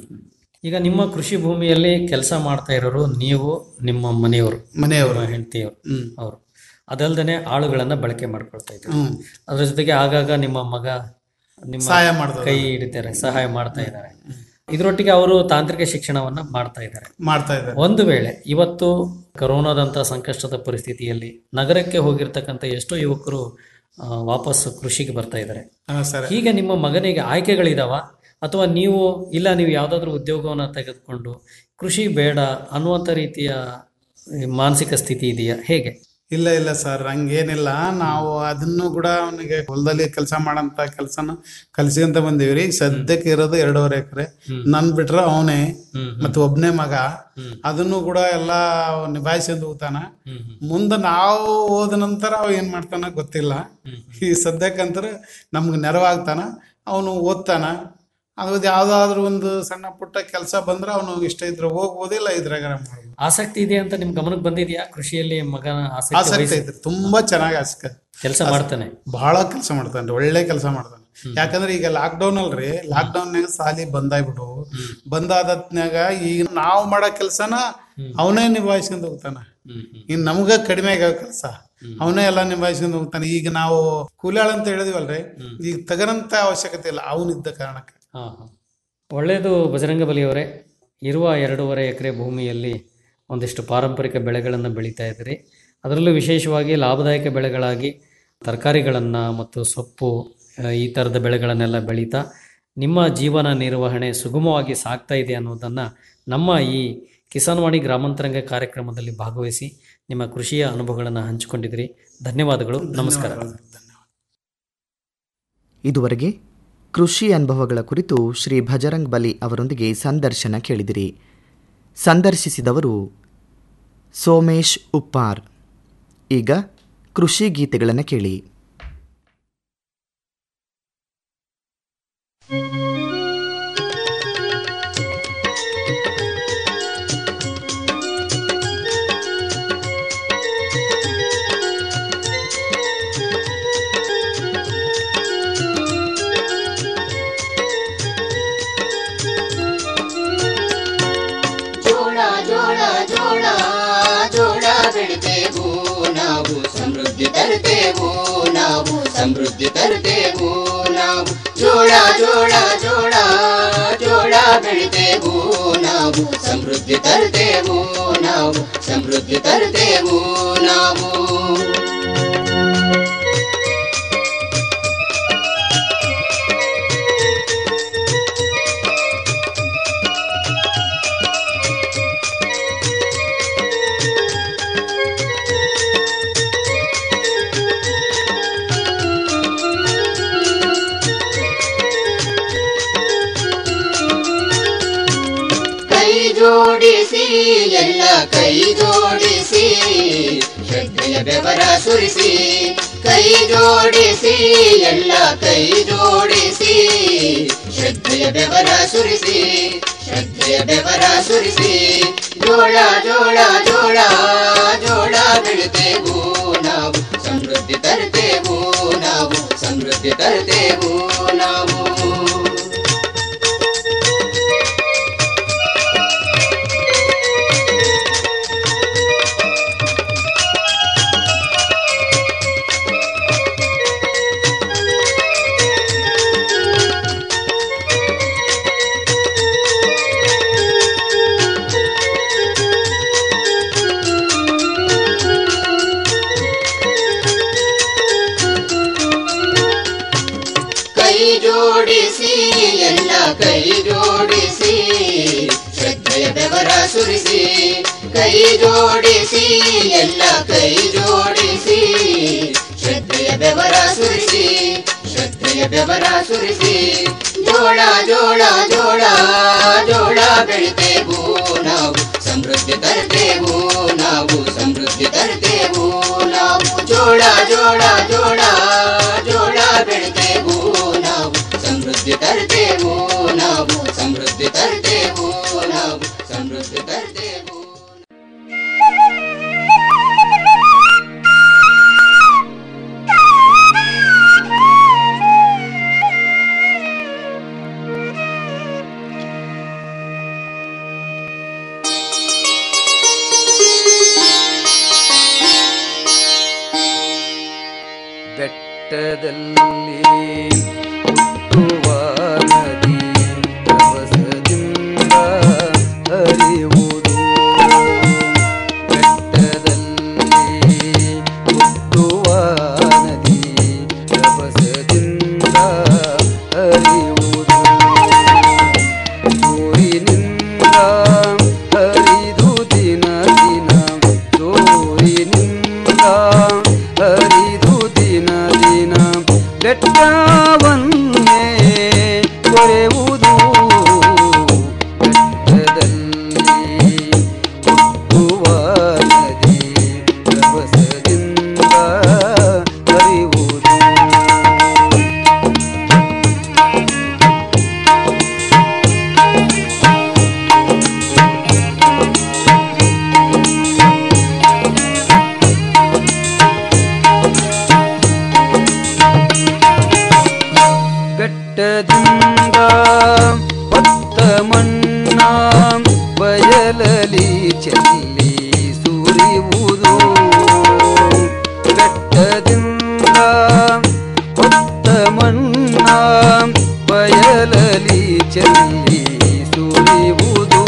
ಈಗ ನಿಮ್ಮ ಕೃಷಿ ಭೂಮಿಯಲ್ಲಿ ಕೆಲಸ ಮಾಡ್ತಾ ಇರೋರು ನೀವು ನಿಮ್ಮ ಮನೆಯವರು ಮನೆಯವರು. ನಿಮ್ಮ ಹೆಂಡತಿಯವರು ಹ್ಮ್. ಅವರು ಅದಲ್ದೇನೆ ಆಳುಗಳನ್ನ ಬಳಕೆ ಮಾಡ್ಕೊಳ್ತಾ ಇದ್ದಾರೆ ಹ್ಮ್. ಅದ್ರ ಜೊತೆಗೆ ಆಗಾಗ ನಿಮ್ಮ ಮಗ ನಿಮ್ಮ ಸಹಾಯ ಮಾಡ್ತಾರೆ. ಕೈ ಹಿಡಿತಾರೆ ಸಹಾಯ ಮಾಡ್ತಾ ಇದ್ದಾರೆ ಇದರೊಟ್ಟಿಗೆ ಅವರು ತಾಂತ್ರಿಕ ಶಿಕ್ಷಣವನ್ನ ಮಾಡ್ತಾ ಇದ್ದಾರೆ ಮಾಡ್ತಾ ಇದ್ದಾರೆ ಒಂದು ವೇಳೆ ಇವತ್ತು ಕರೋನಾದಂಥ ಸಂಕಷ್ಟದ ಪರಿಸ್ಥಿತಿಯಲ್ಲಿ ನಗರಕ್ಕೆ ಹೋಗಿರ್ತಕ್ಕಂಥ ಎಷ್ಟೋ ಯುವಕರು ಆ, ವಾಪಸ್ ಕೃಷಿಗೆ ಬರ್ತಾ ಇದ್ದಾರೆ ಹಾ, ಸರ್ ಹೀಗೆ ನಿಮ್ಮ ಮಗನಿಗೆ ಆಯ್ಕೆಗಳಿದಾವ ಅಥವಾ ನೀವು ಇಲ್ಲ ನೀವು ಯಾವುದಾದ್ರೂ ಉದ್ಯೋಗವನ್ನು ತೆಗೆದುಕೊಂಡು ಕೃಷಿ ಬೇಡ ಅನ್ನುವಂಥ ರೀತಿಯ ಈ ಮಾನಸಿಕ ಸ್ಥಿತಿ ಇದೆಯಾ ಹೇಗೆ ಇಲ್ಲ ಇಲ್ಲ ಸರ್ ಹಂಗೇನಿಲ್ಲ ನಾವು ಅದನ್ನು ಕೂಡ ಅವನಿಗೆ ಹೊಲದಲ್ಲಿ ಕೆಲಸ ಮಾಡಂತ ಕೆಲಸನ ಕಲ್ಸ್ಕೊಂತ ಬಂದೀವ್ರಿ ಈಗ ಸದ್ಯಕ್ಕೆ ಇರೋದು ಎರಡೂವರೆ ಎಕರೆ ನನ್ ಬಿಟ್ರೆ ಅವನೇ ಮತ್ತೆ ಒಬ್ನೇ ಮಗ ಅದನ್ನು ಕೂಡ ಎಲ್ಲ ನಿಭಾಯಿಸ್ಕೊಂಡು ಹೋಗ್ತಾನ ಮುಂದೆ ನಾವು ಹೋದ ನಂತರ ಅವ ಏನ್ ಮಾಡ್ತಾನ ಗೊತ್ತಿಲ್ಲ ಈ ಸದ್ಯಕ್ಕಂತರ ನಮ್ಗೆ ನೆರವಾಗ್ತಾನ ಅವನು ಓದ್ತಾನ ಅದು ಯಾವ್ದಾದ್ರು ಒಂದು ಸಣ್ಣ ಪುಟ್ಟ ಕೆಲಸ ಬಂದ್ರೆ ಅವನು ಇಷ್ಟ ಇದ್ರೆ ಹೋಗ್ಬೋದಿಲ್ಲ ಇದ್ರಾಗ ಮಾಡ್ಬೋದು ಆಸಕ್ತಿ ಇದೆ ಅಂತ ನಿಮ್ ಗಮನಕ್ಕೆ ಬಂದಿದೆಯಾ ಕೃಷಿಯಲ್ಲಿ ಮಗನ ಆಸಕ್ತಿ ಆಸಕ್ತಿ ವಹಿಸಿ- ಐತೆ ತುಂಬಾ ಚೆನ್ನಾಗಿ ಆಸಕ್ತಿ ಕೆಲ್ಸ ಮಾಡ್ತಾನೆ ಬಹಳ ಕೆಲಸ ಮಾಡ್ತಾನೆ ಒಳ್ಳೆ ಕೆಲಸ ಮಾಡ್ತಾನೆ ಯಾಕಂದ್ರೆ ಈಗ ಲಾಕ್ ಡೌನ್ ಅಲ್ರಿ ಲಾಕ್ ಡೌನ್ಯಾಗ ಸಾಲಿ ಬಂದಾಗ್ಬಿಟ್ಟು ಬಂದಾದತ್ನ್ಯಾಗ ಈಗ ನಾವು ಮಾಡೋ ಕೆಲಸನ ಅವನೇ ನಿಭಾಯಿಸ್ಕೊಂಡು ಹೋಗ್ತಾನ ಇನ್ ನಮ್ಗ ಕಡಿಮೆ ಆಗ್ಯಾವ ಕೆಲಸ ಅವನೇ ಎಲ್ಲ ನಿಭಾಯಿಸ್ಕೊಂಡು ಹೋಗ್ತಾನೆ ಈಗ ನಾವು ಕೂಲಾಳ ಅಂತ ಹೇಳಿದಿವಲ್ರಿ ಈಗ ತಗರಂತ ಅವಶ್ಯಕತೆ ಇಲ್ಲ ಅವನಿದ್ದ ಕಾರಣಕ್ಕೆ ಹಾ ಹಾ ಒಳ್ಳೆಯದು ಬಜರಂಗ ಬಲಿಯವರೇ ಇರುವ ಎರಡೂವರೆ ಎಕರೆ ಭೂಮಿಯಲ್ಲಿ ಒಂದಿಷ್ಟು ಪಾರಂಪರಿಕ ಬೆಳೆಗಳನ್ನು ಬೆಳೀತಾ ಇದ್ದೀರಿ ಅದರಲ್ಲೂ ವಿಶೇಷವಾಗಿ ಲಾಭದಾಯಕ ಬೆಳೆಗಳಾಗಿ ತರಕಾರಿಗಳನ್ನು ಮತ್ತು ಸೊಪ್ಪು ಆ, ಈ ಥರದ ಬೆಳೆಗಳನ್ನೆಲ್ಲ ಬೆಳೀತಾ ನಿಮ್ಮ ಜೀವನ ನಿರ್ವಹಣೆ ಸುಗಮವಾಗಿ ಸಾಗ್ತಾ ಇದೆ ಅನ್ನೋದನ್ನು ನಮ್ಮ ಈ ಕಿಸಾನ್ವಾಣಿ ಗ್ರಾಮಾಂತರಂಗ ಕಾರ್ಯಕ್ರಮದಲ್ಲಿ ಭಾಗವಹಿಸಿ ನಿಮ್ಮ ಕೃಷಿಯ ಅನುಭವಗಳನ್ನು ಹಂಚಿಕೊಂಡಿದ್ದೀರಿ ಧನ್ಯವಾದಗಳು ನಮಸ್ಕಾರ ಇದುವರೆಗೆ ಕೃಷಿ ಅನುಭವಗಳ ಕುರಿತು ಶ್ರೀ ಭಜರಂಗ್ ಬಲಿ ಅವರೊಂದಿಗೆ ಸಂದರ್ಶನ ಕೇಳಿದಿರಿ ಸಂದರ್ಶಿಸಿದವರು ಸೋಮೇಶ್ ಉಪ್ಪಾರ್ ಈಗ ಕೃಷಿ ಗೀತೆಗಳನ್ನು ಕೇಳಿ ಜೋಳ ಜೋಳ ಜೋಳ ಜೋಳ ಬೆಳಿತೇವು ನಾವು ಸಮೃದ್ಧಿ ತರುತ್ತೇವು ನಾವು ಸಮೃದ್ಧಿ ತರುತ್ತೇವು ನಾವು ಜೋಳ ಜೋಳ ಜೋಳ ಜೋಳ ಬೆಳಿತೇವು ನಾವು ಸಮೃದ್ಧಿ ತರುತ್ತೇವು ನಾವು ಸಮೃದ್ಧಿ ತರುತ್ತೇವು ನಾವು ಕೈ ಜೋಡಿಸಿ ಎಲ್ಲ ಕೈ ಜೋಡಿಸಿ ಶ್ರದ್ಧೆಯ ಬೆವರ ಸುರಿಸಿ ಕೈ ಜೋಡಿಸಿ ಎಲ್ಲ ಕೈ ಜೋಡಿಸಿ ಶ್ರದ್ಧೆಯ ಬೆವರ ಸುರಿಸಿ ಶ್ರದ್ಧೆಯ ಬೆವರ ಸುರಿಸಿ ಜೋಳ ಜೋಳ ಜೋಳ ಜೋಳ ಬೆಳಿತೇವು ನಾವು ಸಮೃದ್ಧಿ ತರುತ್ತೇವು ನಾವು ಸಮೃದ್ಧಿ ತರುತ್ತೇವು ನಾವು ಕೈ ಜೋಡಿಸಿ ಎಲ್ಲ ಕೈ ಜೋಡಿಸಿ ಶ್ರದ್ಧೆಯ ಬೆವರ ಸುರಿಸಿ ಕೈ ಜೋಡಿಸಿ ಎಲ್ಲ ಕೈ ಜೋಡಿಸಿ ಶ್ರದ್ಧೆಯ ಬೆವರ ಸುರಿಸಿ ಶ್ರದ್ಧೆಯ ಬೆವರ ಸುರಿಸಿ ಜೋಳ ಜೋಳ ಜೋಳ ಜೋಳ ಬೆಳಿತೇವು ನಾವು ಸಮೃದ್ಧಿ ತರ್ತೇವು ನಾವು ಸಮೃದ್ಧಿ ತರ್ತೇವು ನಾವು ಜೋಳ ಜೋಳ ಜೋಳ ಜೋಳ ಬೆಳಿತೇವು ನಾವು ಸಮೃದ್ಧಿ ತರ್ತೇವು ಬೆಟ್ಟದಲ್ಲಿ ಹುಟ್ಟುವ ನದಿ ರಭಸದಿಂದ ಹರಿಯುವುದು ಬೆಟ್ಟದಲ್ಲಿ ಹುಟ್ಟುವ ನದಿ ರಭಸದಿಂದ ಹರಿಯುವುದು ಜೋರಿನಿಂದ ಹರಿದು ದಿನ ದಿನ ಜೋರಿನಿಂದ ಹರಿದು ದಿನ ದಿನ ಬೆಟ್ಟವನ್ನೇ ಕೊರೆಯುವುದು ಬೆಟ್ಟದಲ್ಲಿ ಹುಟ್ಟುವ ನದಿ ರಭಸದಿಂದ ಹರಿಯುವುದು ಬೆಟ್ಟದಿಂದ ಹೊತ್ತ ಮಣ್ಣ ಬಯಲಲಿ ಚೆಲ್ಲಿ ಸುರಿಯುವುದು ಬೆಟ್ಟದಿಂದ ಹೊತ್ತ ಮಣ್ಣ ಬಯಲಲಿ ಚೆಲ್ಲಿ ಸುರಿಯುವುದು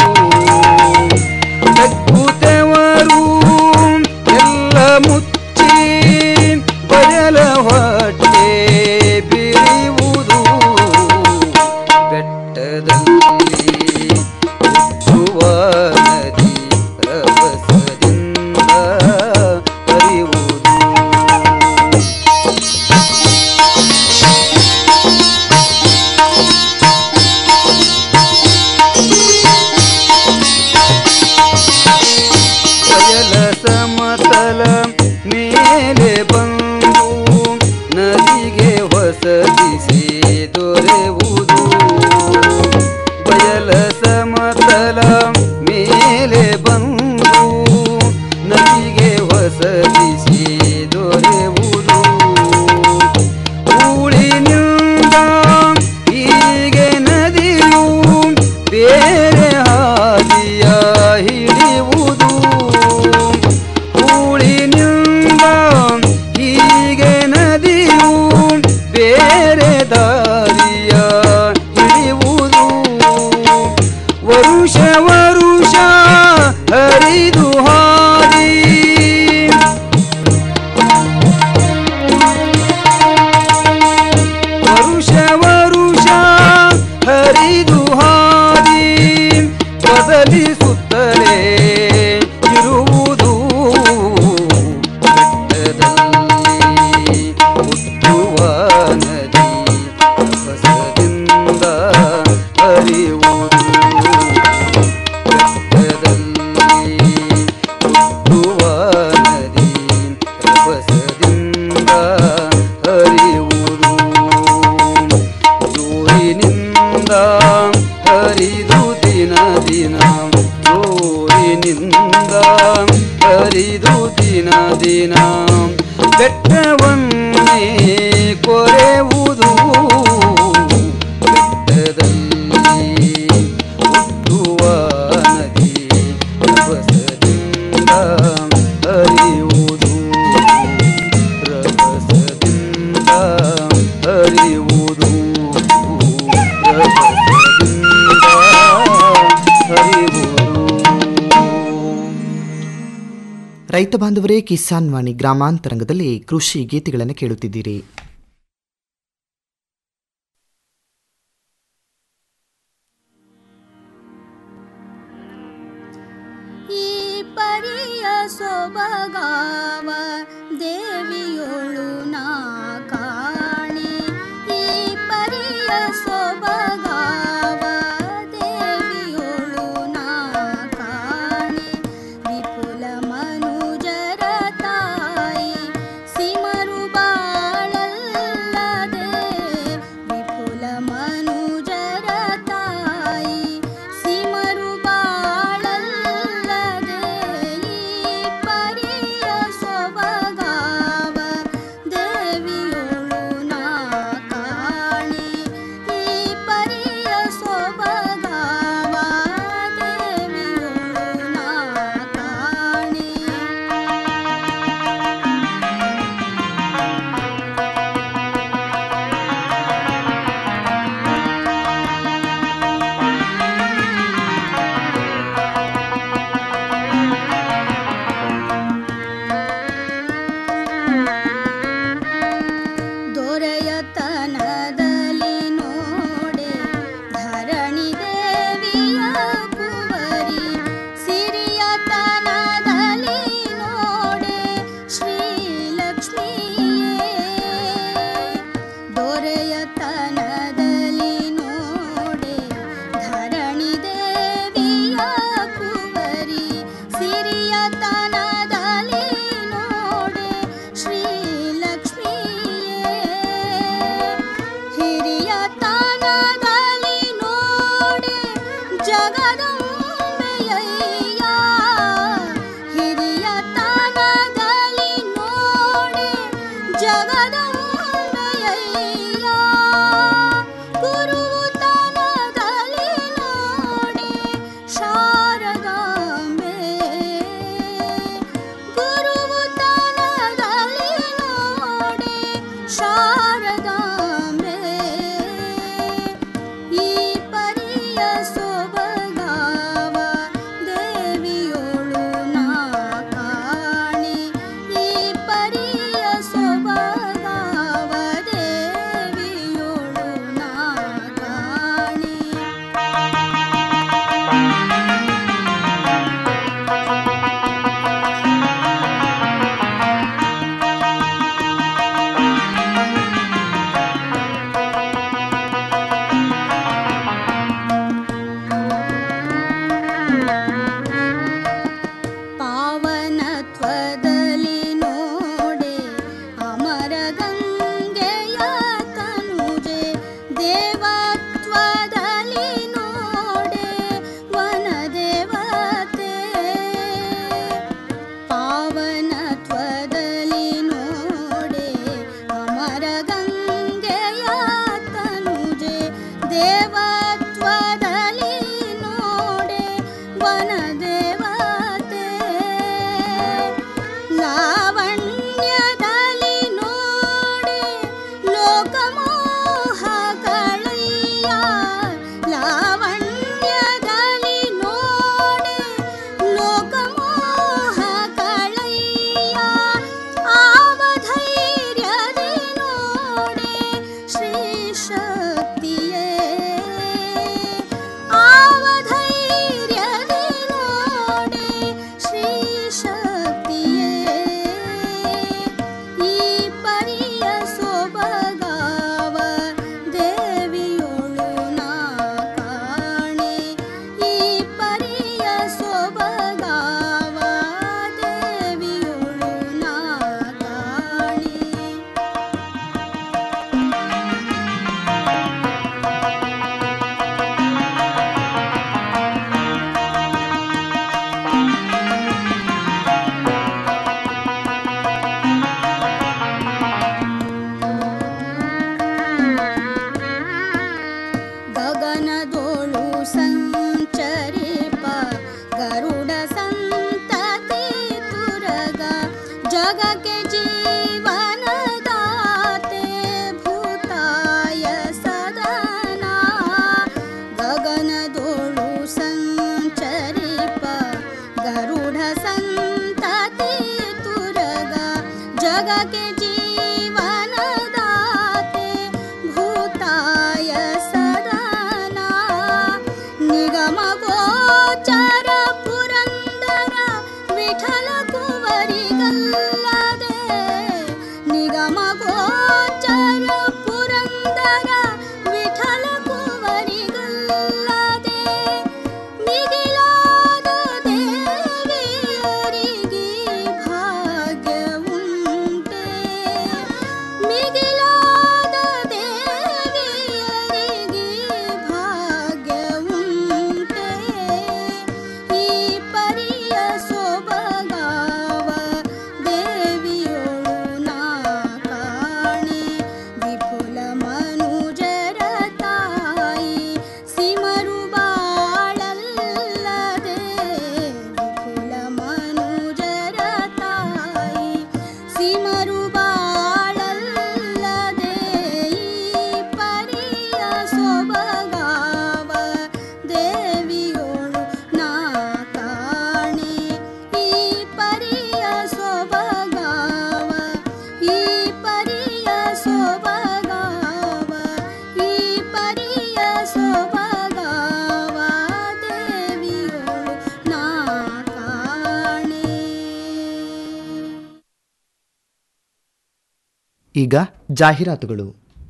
ತಗ್ಗುತ್ತವರು ಎಲ್ಲ ಮುಚ್ಚಿ ಬಯಲ ಹೊಟ್ಟೆ ಬಿರಿಯುವುದು ಬೆಟ್ಟದಲ್ಲಿ ಹುಟ್ಟುವ ನದಿ ರಭಸದಿಂದ ಹರಿಯುವುದು ಬಯಲ ಸಮತಲ ಮೇಲೆ ಬಂದು ನದಿಗೆ ಹೊಸದಿಸಿ ದೊರೆಯುವುದು ಬಯಲ ಸಮತಲ ಮೇಲೆ ಬಂದು ನದಿಗೆ ಹೊಸದಿಸಿ ದೊರೆಯುವುದು ಊಳಿನಿಂದ ಹೀಗೆ ನದಿಯು ಬೇರೆ ಹಾದಿಯ ಹಿಡಿಯುವುದು ಊಳಿನಿಂದ ಹೀಗೆ ನದಿಯು ಬೇರೆ ದಾರಿಯ ಹಿಡಿಯುವುದು ವರುಷ ವರುಷ ಹರಿದು ಹಾದಿ ವರುಷ ವರುಷ ಹರಿದು ಹಾದಿ ಬದಲಿಸುತ್ತಲೇ ಇರುವುದು ಬೆಟ್ಟದಲ್ಲಿ ಹುಟ್ಟುವ ನದಿ ರಭಸದಿಂದ ಹರಿಯುವುದು ಬೆಟ್ಟದಲ್ಲಿ ಹುಟ್ಟುವ ನದಿ ರಭಸದಿಂದ ಹರಿಯುವುದು ಜೋರಿನಿಂದ ಹರಿದು ದಿನ ದಿನ ಜೋರಿನಿಂದ ಹರಿದು ದಿನ ದಿನ ಬೆಟ್ಟವನ್ನೇ ಕೊರೆಯುವುದು ಬೆಟ್ಟದಲ್ಲಿ ಹುಟ್ಟುವ ನದಿ ರಭಸದಿಂದ ಹರಿಯುವುದು ರಭಸದಿಂದ ಹರಿಯುವುದು ರಭಸದಿಂದ ಹರಿಯುವುದು ರೈತ ಬಾಂಧವರೇ ಕಿಸಾನ್ ವಾಣಿ ಗ್ರಾಮಾಂತರಂಗದಲ್ಲಿ ಕೃಷಿ ಗೀತೆಗಳನ್ನು ಕೇಳುತ್ತಿದ್ದೀರಿ ಈ ಪರಿಯ ಸೊಬಗಾವ ದೇವಿಯೊಳು ನಾ ಕಾಣೆ ಈ ಪರಿಯ ಸೊಬಗಾವ ದೇವಿಯೊಳು ನಾ ಕಾಣೆ ವಿಪುಲ ಮನುಜರ ತಾಯಿ ಸಿಮರು ಬಾಳಲ್ಲದೆ ವಿಪುಲ ಮನುಜರ ತಾಯಿ ಸಿಮರು ಬಾಳಲ್ಲದೆ ಈ ಪರಿಯ ಸೊಬಗಾವ जग के जीवन दाते भूताय सदना निगम गोचर पुरंदर विठल कुवरी गल्लदे निगम गोचर पुरंदर विठल कुवರಿ ಗಲ್ಲದೆ ಮಿಗಿಲಾದ ದೇವಿಯರಿಗೆ ಭಾಗ್ಯವುಂಟೆ ಮಿಗಿಲಾದ ದೇವಿಯರಿಗೆ ಭಾಗ್ಯವುಂಟೆ ಈ ಪರಿಯ ಸೊಬಗಾವ ದೇವಿಯೊಳು ನಾ ಕಾಣೆ ವಿಪುಲ ಮನುಜರ ತಾಯಿ ಸಿಮರು ಬಾಳಲ್ಲದೆ ವಿಪುಲ ಮನುಜರ ತಾಯಿ ಸಿಮರು ಬಾಳಲ್ಲದೆ ಈ ಪರಿಯ ಸೊಬಗಾವ ದೇವಿಯೋಳು ನಾ ಕಾಣೆ ಈ ಪರಿಯ ಸೊಬಗಾವ ಈ ಪರಿಯ ಸೊಬಗಾವ ಈ ಪರಿಯ ಸೊಬಗಾವ ದೇವಿಯೋಳು ನಾ ಕಾಣೆ ಈಗ ಜಾಹೀರಾತುಗಳು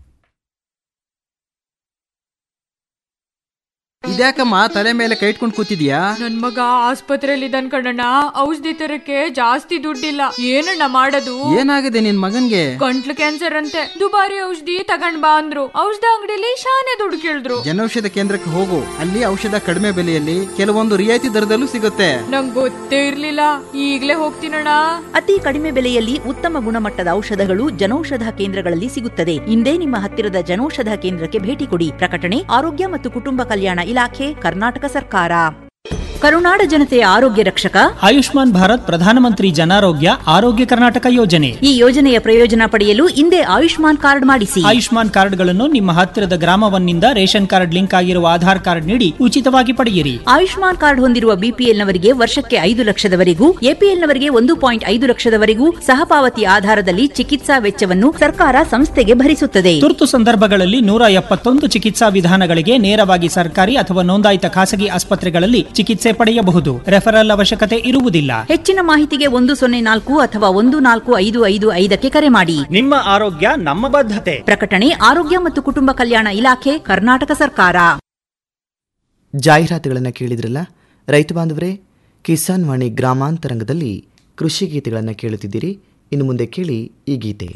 ಇದ್ಯಾಕಮ್ಮ ತಲೆ ಮೇಲೆ ಕೈ ಇಟ್ಕೊಂಡು ಕೂತಿದ್ಯಾ ನನ್ ಮಗ ಆಸ್ಪತ್ರೆಯಲ್ಲಿ ಇದ್ದಾನ್ ಕಣಣ್ಣ ಔಷಧಿ ತರಕ್ಕೆ ಜಾಸ್ತಿ ದುಡ್ಡಿಲ್ಲ ಏನಣ್ಣ ಮಾಡೋದು ಏನಾಗಿದೆ ನಿನ್ ಮಗನ್ಗೆ ಗಂಟ್ಲು ಕ್ಯಾನ್ಸರ್ ಅಂತೆ ದುಬಾರಿ ಔಷಧಿ ತಗೊಂಡ್ ಬಾ ಅಂದ್ರು ಔಷಧ ಅಂಗಡಿಲಿ ಶಾನೆ ದುಡ್ಡು ಕೇಳಿದ್ರು ಜನೌಷಧ ಕೇಂದ್ರಕ್ಕೆ ಹೋಗು ಅಲ್ಲಿ ಔಷಧ ಕಡಿಮೆ ಬೆಲೆಯಲ್ಲಿ ಕೆಲವೊಂದು ರಿಯಾಯಿತಿ ದರದಲ್ಲೂ ಸಿಗುತ್ತೆ ನಂಗ್ ಗೊತ್ತೇ ಇರ್ಲಿಲ್ಲ ಈಗ್ಲೇ ಹೋಗ್ತೀನಣ್ಣ ಅತಿ ಕಡಿಮೆ ಬೆಲೆಯಲ್ಲಿ ಉತ್ತಮ ಗುಣಮಟ್ಟದ ಔಷಧಗಳು ಜನೌಷಧ ಕೇಂದ್ರಗಳಲ್ಲಿ ಸಿಗುತ್ತದೆ ಇಂದೇ ನಿಮ್ಮ ಹತ್ತಿರದ ಜನೌಷಧ ಕೇಂದ್ರಕ್ಕೆ ಭೇಟಿ ಕೊಡಿ ಪ್ರಕಟಣೆ ಆರೋಗ್ಯ ಮತ್ತು ಕುಟುಂಬ ಕಲ್ಯಾಣ ಇಲಾಖೆ ಕರ್ನಾಟಕ ಸರ್ಕಾರ ಕರುನಾಡ ಜನತೆಯ ಆರೋಗ್ಯ ರಕ್ಷಕ ಆಯುಷ್ಮಾನ್ ಭಾರತ್ ಪ್ರಧಾನಮಂತ್ರಿ ಜನಾರೋಗ್ಯ ಆರೋಗ್ಯ ಕರ್ನಾಟಕ ಯೋಜನೆ ಈ ಯೋಜನೆಯ ಪ್ರಯೋಜನ ಪಡೆಯಲು ಇಂದೇ ಆಯುಷ್ಮಾನ್ ಕಾರ್ಡ್ ಮಾಡಿಸಿ ಆಯುಷ್ಮಾನ್ ಕಾರ್ಡ್ಗಳನ್ನು ನಿಮ್ಮ ಹತ್ತಿರದ ಗ್ರಾಮವನ್ನಿಂದ ರೇಷನ್ ಕಾರ್ಡ್ ಲಿಂಕ್ ಆಗಿರುವ ಆಧಾರ್ ಕಾರ್ಡ್ ನೀಡಿ ಉಚಿತವಾಗಿ ಪಡೆಯಿರಿ ಆಯುಷ್ಮಾನ್ ಕಾರ್ಡ್ ಹೊಂದಿರುವ ಬಿಪಿಎಲ್ನವರಿಗೆ ವರ್ಷಕ್ಕೆ ಐದು ಲಕ್ಷದವರೆಗೂ ಎಪಿಎಲ್ನವರಿಗೆ ಒಂದು ಪಾಯಿಂಟ್ ಐದು ಲಕ್ಷದವರೆಗೂ ಸಹಪಾವತಿ ಆಧಾರದಲ್ಲಿ ಚಿಕಿತ್ಸಾ ವೆಚ್ಚವನ್ನು ಸರ್ಕಾರ ಸಂಸ್ಥೆಗೆ ಭರಿಸುತ್ತದೆ ತುರ್ತು ಸಂದರ್ಭಗಳಲ್ಲಿ ನೂರ ಎಪ್ಪತ್ತೊಂದು ಚಿಕಿತ್ಸಾ ವಿಧಾನಗಳಿಗೆ ನೇರವಾಗಿ ಸರ್ಕಾರಿ ಅಥವಾ ನೋಂದಾಯಿತ ಖಾಸಗಿ ಆಸ್ಪತ್ರೆಗಳಲ್ಲಿ ಚಿಕಿತ್ಸೆ ಪಡೆಯಬಹುದು ರೆಫರಲ್ ಅವಶ್ಯಕತೆ ಇರುವುದಿಲ್ಲ ಹೆಚ್ಚಿನ ಮಾಹಿತಿಗೆ ಒಂದು ಸೊನ್ನೆ ನಾಲ್ಕು ಅಥವಾ ಒಂದು ನಾಲ್ಕು ಐದು ಐದು ಐದಕ್ಕೆ ಕರೆ ಮಾಡಿ ನಿಮ್ಮ ಆರೋಗ್ಯ ನಮ್ಮ ಬದ್ಧತೆ ಪ್ರಕಟಣೆ ಆರೋಗ್ಯ ಮತ್ತು ಕುಟುಂಬ ಕಲ್ಯಾಣ ಇಲಾಖೆ ಕರ್ನಾಟಕ ಸರ್ಕಾರ ಜಾಹೀರಾತುಗಳನ್ನು ಕೇಳಿದ್ರಲ್ಲ ರೈತ ಬಾಂಧವರೇ ಕಿಸಾನ್ ವಾಣಿ ಗ್ರಾಮಾಂತರಂಗದಲ್ಲಿ ಕೃಷಿ ಗೀತೆಗಳನ್ನು ಕೇಳುತ್ತಿದ್ದೀರಿ ಇನ್ನು ಮುಂದೆ ಕೇಳಿ ಈ ಗೀತೆ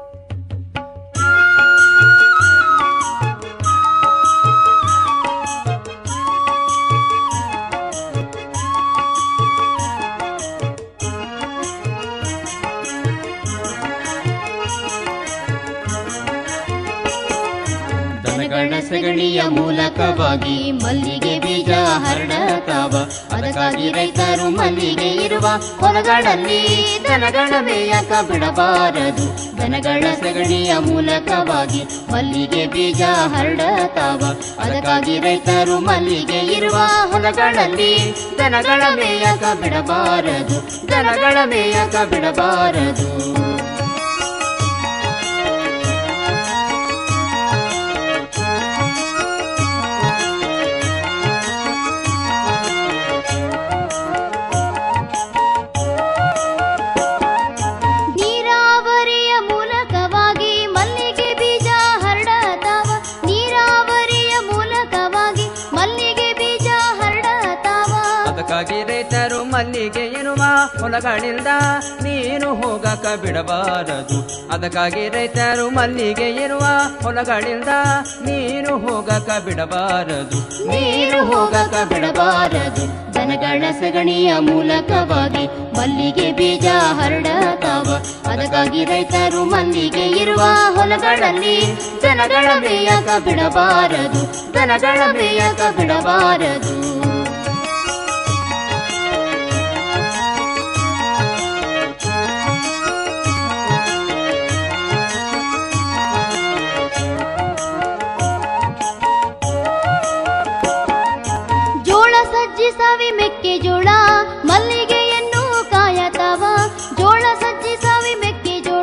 ದನಗಳ ಸಗಣಿಯ ಮೂಲಕವಾಗಿ ಮಲ್ಲಿಗೆ ಬೀಜ ಹರಡತಾವ ಅದಕ್ಕಾಗಿ ರೈತರು ಮಲ್ಲಿಗೆ ಇರುವ ಹೊಲಗಳಲ್ಲಿ ದನಗಳ ಮೇಯಕ ಬಿಡಬಾರದು ದನಗಳ ಸಗಣಿಯ ಮೂಲಕವಾಗಿ ಮಲ್ಲಿಗೆ ಬೀಜ ಹರಡತಾವ ಅದಕ್ಕಾಗಿ ರೈತರು ಮಲ್ಲಿಗೆ ಇರುವ ಹೊಲಗಳಲ್ಲಿ ದನಗಳ ಮೇಯಕ ಬಿಡಬಾರದು ದನಗಳ ಮೇಯಕ ಬಿಡಬಾರದು ನೀರಾವರಿಯ ಮೂಲಕವಾಗಿ ಮಲ್ಲಿಗೆ ಬೀಜ ಹರಡತಾವ ನೀರಾವರಿಯ ಮೂಲಕವಾಗಿ ಮಲ್ಲಿಗೆ ಬೀಜ ಹರಡತಾವ ಅದಕ್ಕಾಗಿ ರೈತರು ಮಲ್ಲಿಗೆ ಇರುವ ಹೊಲಗಳಿಂದ ನೀನು ಹೋಗಕ ಬಿಡಬಾರದು ಅದಕ್ಕಾಗಿ ರೈತರು ಮಲ್ಲಿಗೆ ಇರುವ ಹೊಲಗಳಿಂದ ನೀನು ಹೋಗಕ ಬಿಡಬಾರದು ನೀರು ಹೋಗಕ ಬಿಡಬಾರದು ದನಗಳ ಸಗಣಿಯ ಮೂಲಕವಾಗಿ ಮಲ್ಲಿಗೆ ಬೀಜ ಹರಡತಾವ ಅದಕ್ಕಾಗಿ ರೈತರು ಮಲ್ಲಿಗೆ ಇರುವ ಹೊಲಗಳಲ್ಲಿ ದನಗಳ ಮೇಯಕ ಬಿಡಬಾರದು ದನಗಳ ಮೇಯಕ ಬಿಡಬಾರದು ಜೋಳ ಸಜ್ಜಿ ಸವಿ ಮೆಕ್ಕೆಜೋಳ ಮಲ್ಲಿಗೆಯನ್ನು ಕಾಯತಾವ ಜೋಳ ಸಜ್ಜಿ ಸವಿ ಮೆಕ್ಕೆಜೋಳ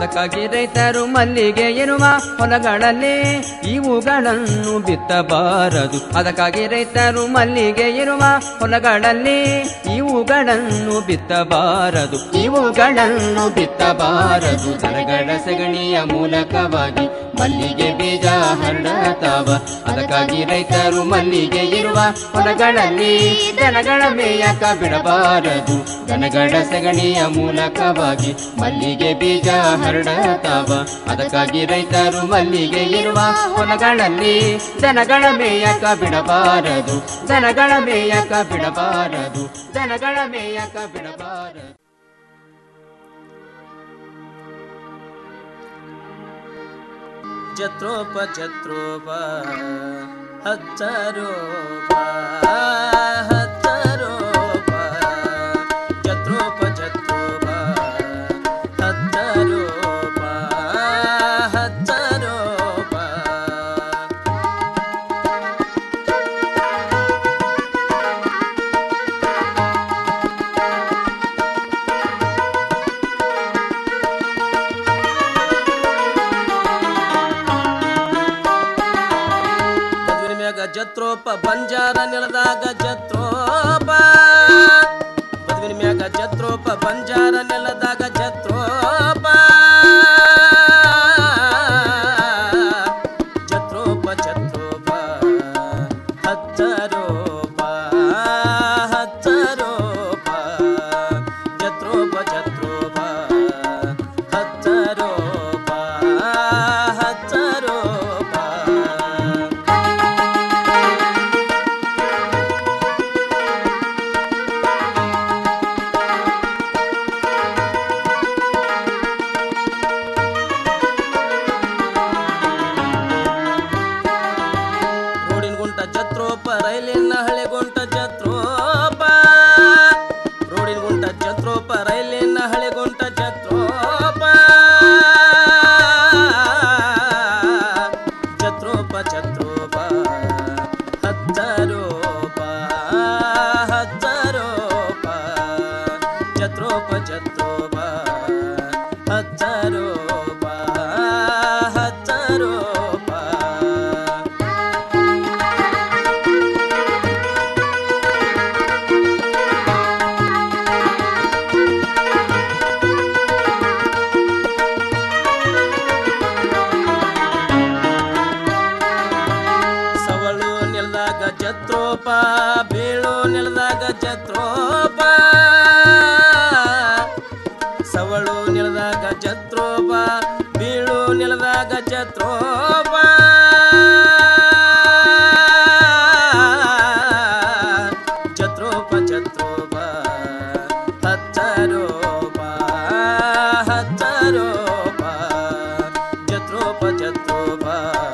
ಅದಕ್ಕಾಗಿ ರೈತರು ಮಲ್ಲಿಗೆ ಇರುವ ಹೊಲಗಳಲ್ಲಿ ಇವುಗಳನ್ನು ಬಿತ್ತಬಾರದು ಅದಕ್ಕಾಗಿ ರೈತರು ಮಲ್ಲಿಗೆ ಇರುವ ಹೊಲಗಳಲ್ಲಿ ಇವುಗಳನ್ನು ಬಿತ್ತಬಾರದು ಇವುಗಳನ್ನು ಬಿತ್ತಬಾರದು ದನಗಳ ಸಗಣಿಯ ಮೂಲಕವಾಗಿ ಮಲ್ಲಿಗೆ ಬೀಜ ಹರಡತಾವ ಅದಕ್ಕಾಗಿ ರೈತರು ಮಲ್ಲಿಗೆ ಇರುವ ಹೊಲಗಳಲ್ಲಿ ದನಗಳ ಮೇಯಕ ಬಿಡಬಾರದು ದನಗಳ ಸಗಣಿಯ ಮೂಲಕವಾಗಿ ಮಲ್ಲಿಗೆ ಬೀಜ ಹರಡತಾವ ಅದಕ್ಕಾಗಿ ರೈತರು ಮಲ್ಲಿಗೆ ಇರುವ ಹೊಲಗಳಲ್ಲಿ ದನಗಳ ಮೇಯಕ ಬಿಡಬಾರದು ದನಗಳ ಮೇಯಕ ಬಿಡಬಾರದು ದನಗಳ ಮೇಯಕ ಬಿಡಬಾರದು ಜತ್ರೋಪ ಜತ್ರೋಪ ಹಚ್ಚರೋಪ ಹಚ್ಚರೋಪ ಜತ್ರೋಪ ಜತ್ರೋಪ ಹಚ್ಚರೋಪ ಹಚ್ಚರೋಪ ಮದುವಿನ ಮ್ಯಾಗ ಜತ್ರೋಪ ಬಂಜಾರ ನೆಲದಾಗ ಜತ್ರೋಪ ಮದುವಿನ ಮ್ಯಾಗ ಜತ್ರೋಪ ಬಂಜಾರ ನೆಲದಾಗ ಜತ್ರೋಪ ಜತ್ರೋಪ ಜತ್ರೋಪ ಹಚ್ಚರೋಪ ಹಚ್ಚರೋಪ ಜತ್ರೋಪ ಜತ್ರೋಪ ಹಚ್ಚರೋಪ ಹಚ್ಚರೋಪ ರೋಡಿನ ಗುಂಟ ಜತ್ರೋಪ ರೈಲಿನ ಹಳೆ ಗುಂಟ ಜತ್ರೋಪ ರೋಡಿನ ಗುಂಟ ಜತ್ರೋಪ ರೈಲಿನ ಹಳೆ ಗುಂಟ ಜತ್ರೋಪ ಜತ್ರೋಪ ಜತ್ರೋಪ ಹಚ್ಚರೋಪ ಹಚ್ಚರೋಪ ಜತ್ರೋಪ ಜತ್ರೋಪ ಹಚ್ಚರೋಪ ಹಚ್ಚರೋಪ ಸವಳು ನೆಲದಾಗ ಜತ್ರೋಪ ಬೀಳು ನೆಲದಾಗ ಜತ್ರೋಪ ಸವಳು ನೆಲದಾಗ ಜತ್ರೋಪ ಬೀಳು ನೆಲದಾಗ ಜತ್ರೋಪ ಜತ್ರೋಪ ಜತ್ರೋಪ ಹಚ್ಚರೋಪ ಹಚ್ಚರೋಪ ಜತ್ರೋಪ ಜತ್ರೋಪ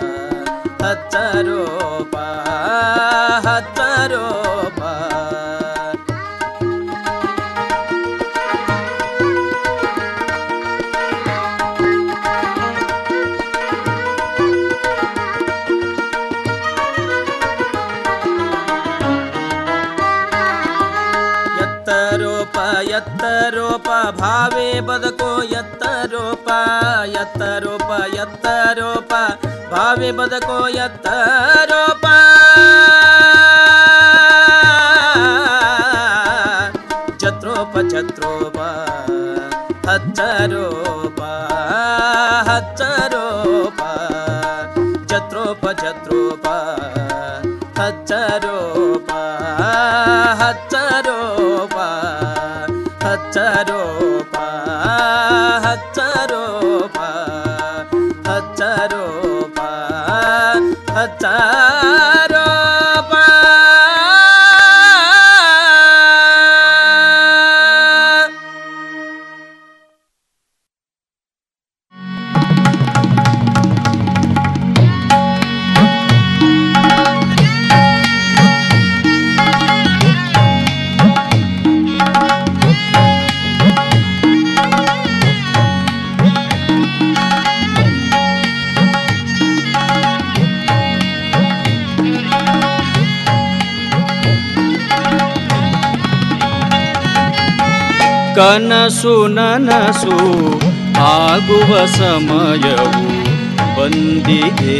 ಹಚ್ಚರೋಪ ಹಚ್ಚರೋಪ ಎತ್ತರೋಪ ಎತ್ತರೋಪ ಭಾವೇ ಬದುಕು ಎತ್ತರೋಪ ಎತ್ತರೋಪ ಎತ್ತರೋಪ ಭಾವೇ ಬದುಕು ಎತ್ತರೋಪ ಜತ್ರೋಪ ಜತ್ರೋಪ ಹಚ್ಚರೋಪ ಹಚ್ಚರೋಪ ಜತ್ರೋಪ ಜತ್ರೋಪ ಹಚ್ಚರೋಪ ಹಚ್ಚರೋಪ ಹಚ್ಚರೋಪ ಹಚ್ಚರೋಪ ಹಚ್ಚರೋಪ ಹಚ್ಚರೋಪ ಕನಸು ನನಸು ಆಗುವ ಸಮಯವು ಬಂದಿದೆ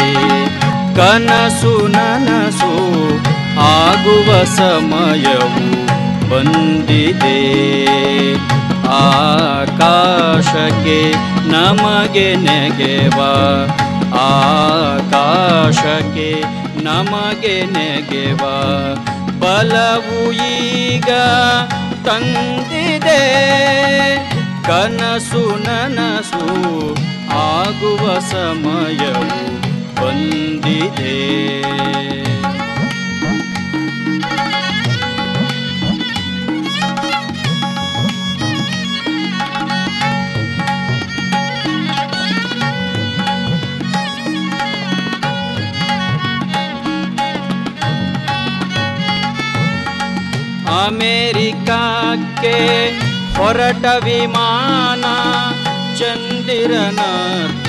ಕನಸು ನನಸು ಆಗುವ ಸಮಯವು ಬಂದಿದೆ ಆಕಾಶಕ್ಕೆ ನಮಗೆ ನೆಗೆವ ಆಕಾಶಕ್ಕೆ ನಮಗೆ ನೆಗೆವ ಬಲವು ಈಗ ತಂದಿದೆ ಕನಸು ನನಸು ಆಗುವ ಸಮಯವು ಬಂದಿದೆ ಅಮೇರಿಕಕ್ಕೆ ಹೊರಟ ವಿಮಾನ ಚಂದಿರನ